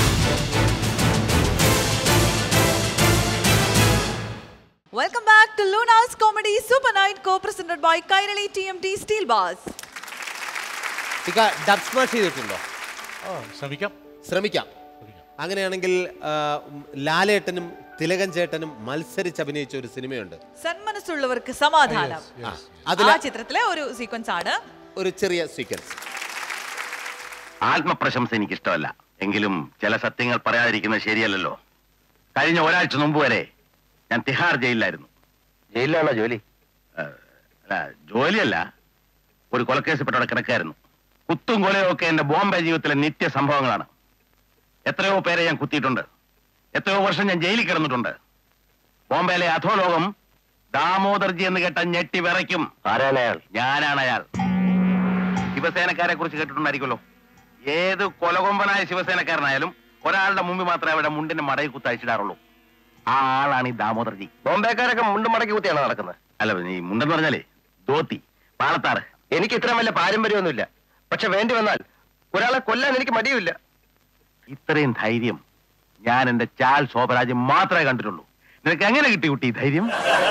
welcome back to Lunars comedy super night co presented by Kairali T M T steel bars ഇക്ക ഡബ് സ്മാഷ് ചെയ്തിട്ടുണ്ടോ ആ, ശ്രമിക്കാം ശ്രമിക്കാം അങ്ങനെയാണെങ്കിൽ ആ, ഉം, ലാലേട്ടനും തിലകൻ ചേട്ടനും മത്സരിച്ച് അഭിനയിച്ച ഒരു സിനിമയുണ്ട് സന്മനസ്സുള്ളവർക്ക് സമാധാനം ആ, ആ അതിലെ ചിത്രത്തിലെ ഒരു സീക്വൻസ് ആണ് ഒരു ചെറിയ സീക്വൻസ് ആത്മപ്രശംസ എനിക്കിഷ്ടമല്ല എങ്കിലും ചില സത്യങ്ങൾ പറയാതിരിക്കുന്നത് ശരിയല്ലല്ലോ കഴിഞ്ഞ ഒരാഴ്ച മുമ്പ് വരെ ഞാൻ തിഹാർ ജയിലിലായിരുന്നു ജയിലിലാണോ ജോലി അല്ല ജോലിയല്ല ഒരു കൊലക്കേസിൽപ്പെട്ടവിടെ കിടക്കായിരുന്നു കുത്തും കൊലയും ഒക്കെ എന്റെ ബോംബെ ജീവിതത്തിലെ നിത്യ സംഭവങ്ങളാണ് എത്രയോ പേരെ ഞാൻ കുത്തിയിട്ടുണ്ട് എത്രയോ വർഷം ഞാൻ ജയിലിൽ കിടന്നിട്ടുണ്ട് ബോംബെയിലെ അധോലോകം ദാമോദർജി എന്ന് കേട്ട ഞെട്ടി വിറയ്ക്കും ആരാണ് അയാൾ ഞാനാണ് അയാൾ ശിവസേനക്കാരെ കുറിച്ച് കേട്ടിട്ടുണ്ടായിരിക്കുമല്ലോ ഏത് കൊലകൊമ്പനായ ശിവസേനക്കാരനായാലും ഒരാളുടെ മുമ്പിൽ മാത്രമേ അവിടെ മുണ്ടിന്റെ മടയിൽ കുത്തയച്ചിടാറുള്ളൂ ആ ആളാണ് ഈ ദാമോദർജി ബോംബെക്കാരൊക്കെ മുണ്ടും മടക്കി കുത്തിയാണ് നടക്കുന്നത് അല്ല ഈ മുണ്ടെന്ന് പറഞ്ഞാലേ ധോത്തി പാളത്താറ് എനിക്ക് ഇത്ര വലിയ പാരമ്പര്യമൊന്നുമില്ല പക്ഷെ വേണ്ടി വന്നാൽ ഒരാളെ കൊല്ലാൻ എനിക്ക് മടിയുമില്ല ഇത്രയും ധൈര്യം ഞാൻ എന്റെ ചാൽ ശോഭരാജ് മാത്രമേ കണ്ടിട്ടുള്ളൂ നിനക്ക് എങ്ങനെ കിട്ടി കുട്ടി ഈ ധൈര്യം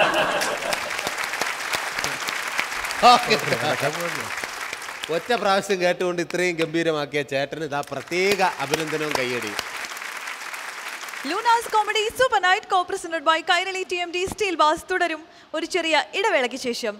ഒറ്റ പ്രാവശ്യം കേട്ടുകൊണ്ട് ഇത്രയും ഗംഭീരമാക്കിയ ചേട്ടന് ഇതാ പ്രത്യേക അഭിനന്ദനവും കൈയടിയും Lunars comedy super night co presented by Kairali T M T steel bars തുടരും ഒരു ചെറിയ ഇടവേളയ്ക്ക് ശേഷം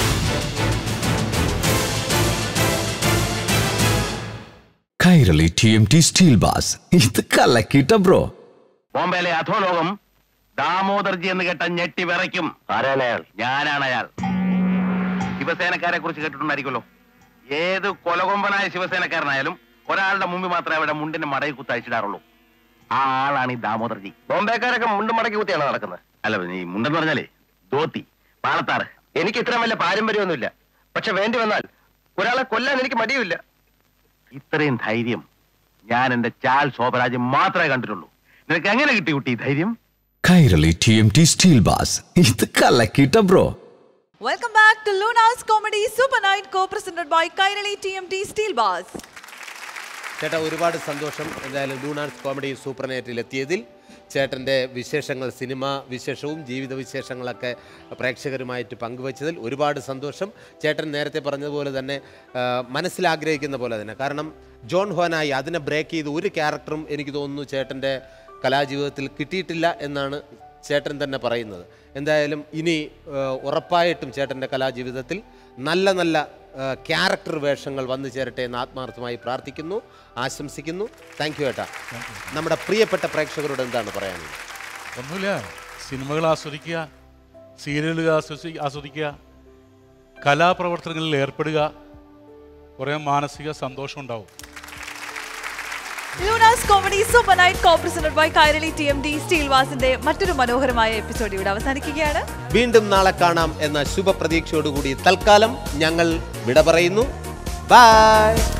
Kairali T M T steel bars ഇത് കലക്കിട്ട ബ്രോ ബോംബെയിലെ അധോലോകം ദാമോദർജി എന്ന് കേട്ട ഞെട്ടി വിറയ്ക്കും ആരാണ് അയാൾ ഞാനാണ് അയാൾ ശിവസേനക്കാരെ കുറിച്ച് കേട്ടിട്ടുണ്ടായിരിക്കുമല്ലോ ഏത് കൊലകൊമ്പനായ ശിവസേനക്കാരനായാലും ഒരാളുടെ മുമ്പിൽ മാത്രമേ അവിടെ മുണ്ടിന്റെ മടയിൽ കുത്തയച്ചിടാറുള്ളൂ ആ ആളാണ് ഈ ദാമോദർജി ബോംബെക്കാരൊക്കെ മുണ്ടും മടക്കി കുത്തിയാണ് നടക്കുന്നത് അല്ല ഈ മുണ്ടെന്ന് പറഞ്ഞാലേ ധോത്തി പാളത്താറ് എനിക്ക് ഇത്ര വലിയ പാരമ്പര്യമൊന്നുമില്ല പക്ഷെ വേണ്ടി വന്നാൽ ഒരാളെ കൊല്ലാൻ എനിക്ക് മടിയുമില്ല ഇത്രയും ധൈര്യം ഞാൻ എന്റെ ചാൽ ശോഭരാജ് മാത്രമേ കണ്ടിട്ടുള്ളൂ നിനക്ക് എങ്ങനെ കിട്ടി കുട്ടി ഈ ധൈര്യം Kairali T M T steel bars ഇത് കലക്കിട്ട bro welcome back to Lunars comedy super night co presented by Kairali T M T steel bars ചേട്ടാ ഒരുപാട് സന്തോഷം എന്തായാലും ലൂണാർസ് കോമഡി സൂപ്പർ നൈറ്റിൽ എത്തിയതിൽ ചേട്ടൻ്റെ വിശേഷങ്ങൾ സിനിമ വിശേഷവും ജീവിത വിശേഷങ്ങളൊക്കെ പ്രേക്ഷകരുമായിട്ട് പങ്കുവച്ചതിൽ ഒരുപാട് സന്തോഷം ചേട്ടൻ നേരത്തെ പറഞ്ഞതുപോലെ തന്നെ ആ, മനസ്സിലാഗ്രഹിക്കുന്ന പോലെ തന്നെ കാരണം ജോൺ ഹോനായി അതിനെ ബ്രേക്ക് ചെയ്ത് ഒരു ക്യാരക്ടറും എനിക്ക് തോന്നുന്നു ചേട്ടൻ്റെ കലാജീവിതത്തിൽ കിട്ടിയിട്ടില്ല എന്നാണ് ചേട്ടൻ തന്നെ പറയുന്നത് എന്തായാലും ഇനി ആ, ഉറപ്പായിട്ടും ചേട്ടൻ്റെ കലാജീവിതത്തിൽ നല്ല നല്ല ക്യാരക്ടർ വേഷങ്ങൾ വന്നു ചേരട്ടെ എന്ന് ആത്മാർത്ഥമായി പ്രാർത്ഥിക്കുന്നു ആശംസിക്കുന്നു താങ്ക് യു ഏട്ടാ നമ്മുടെ പ്രിയപ്പെട്ട പ്രേക്ഷകരോട് എന്താണ് പറയാനുള്ളത് ഒന്നുമില്ല സിനിമകൾ ആസ്വദിക്കുക സീരിയലുകൾ ആസ്വദി ആസ്വദിക്കുക കലാപ്രവർത്തനങ്ങളിൽ ഏർപ്പെടുക കുറേ മാനസിക സന്തോഷം ഉണ്ടാവും Lunars comedy super night co presented by Kairali T M T steel വാസിന്റെ മറ്റൊരു മനോഹരമായ എപ്പിസോഡ് ഇവിടെ അവസാനിക്കുകയാണ് വീണ്ടും നാളെ കാണാം എന്ന ശുഭപ്രതീക്ഷയോടുകൂടി തൽക്കാലം ഞങ്ങൾ വിട പറയുന്നു ബൈ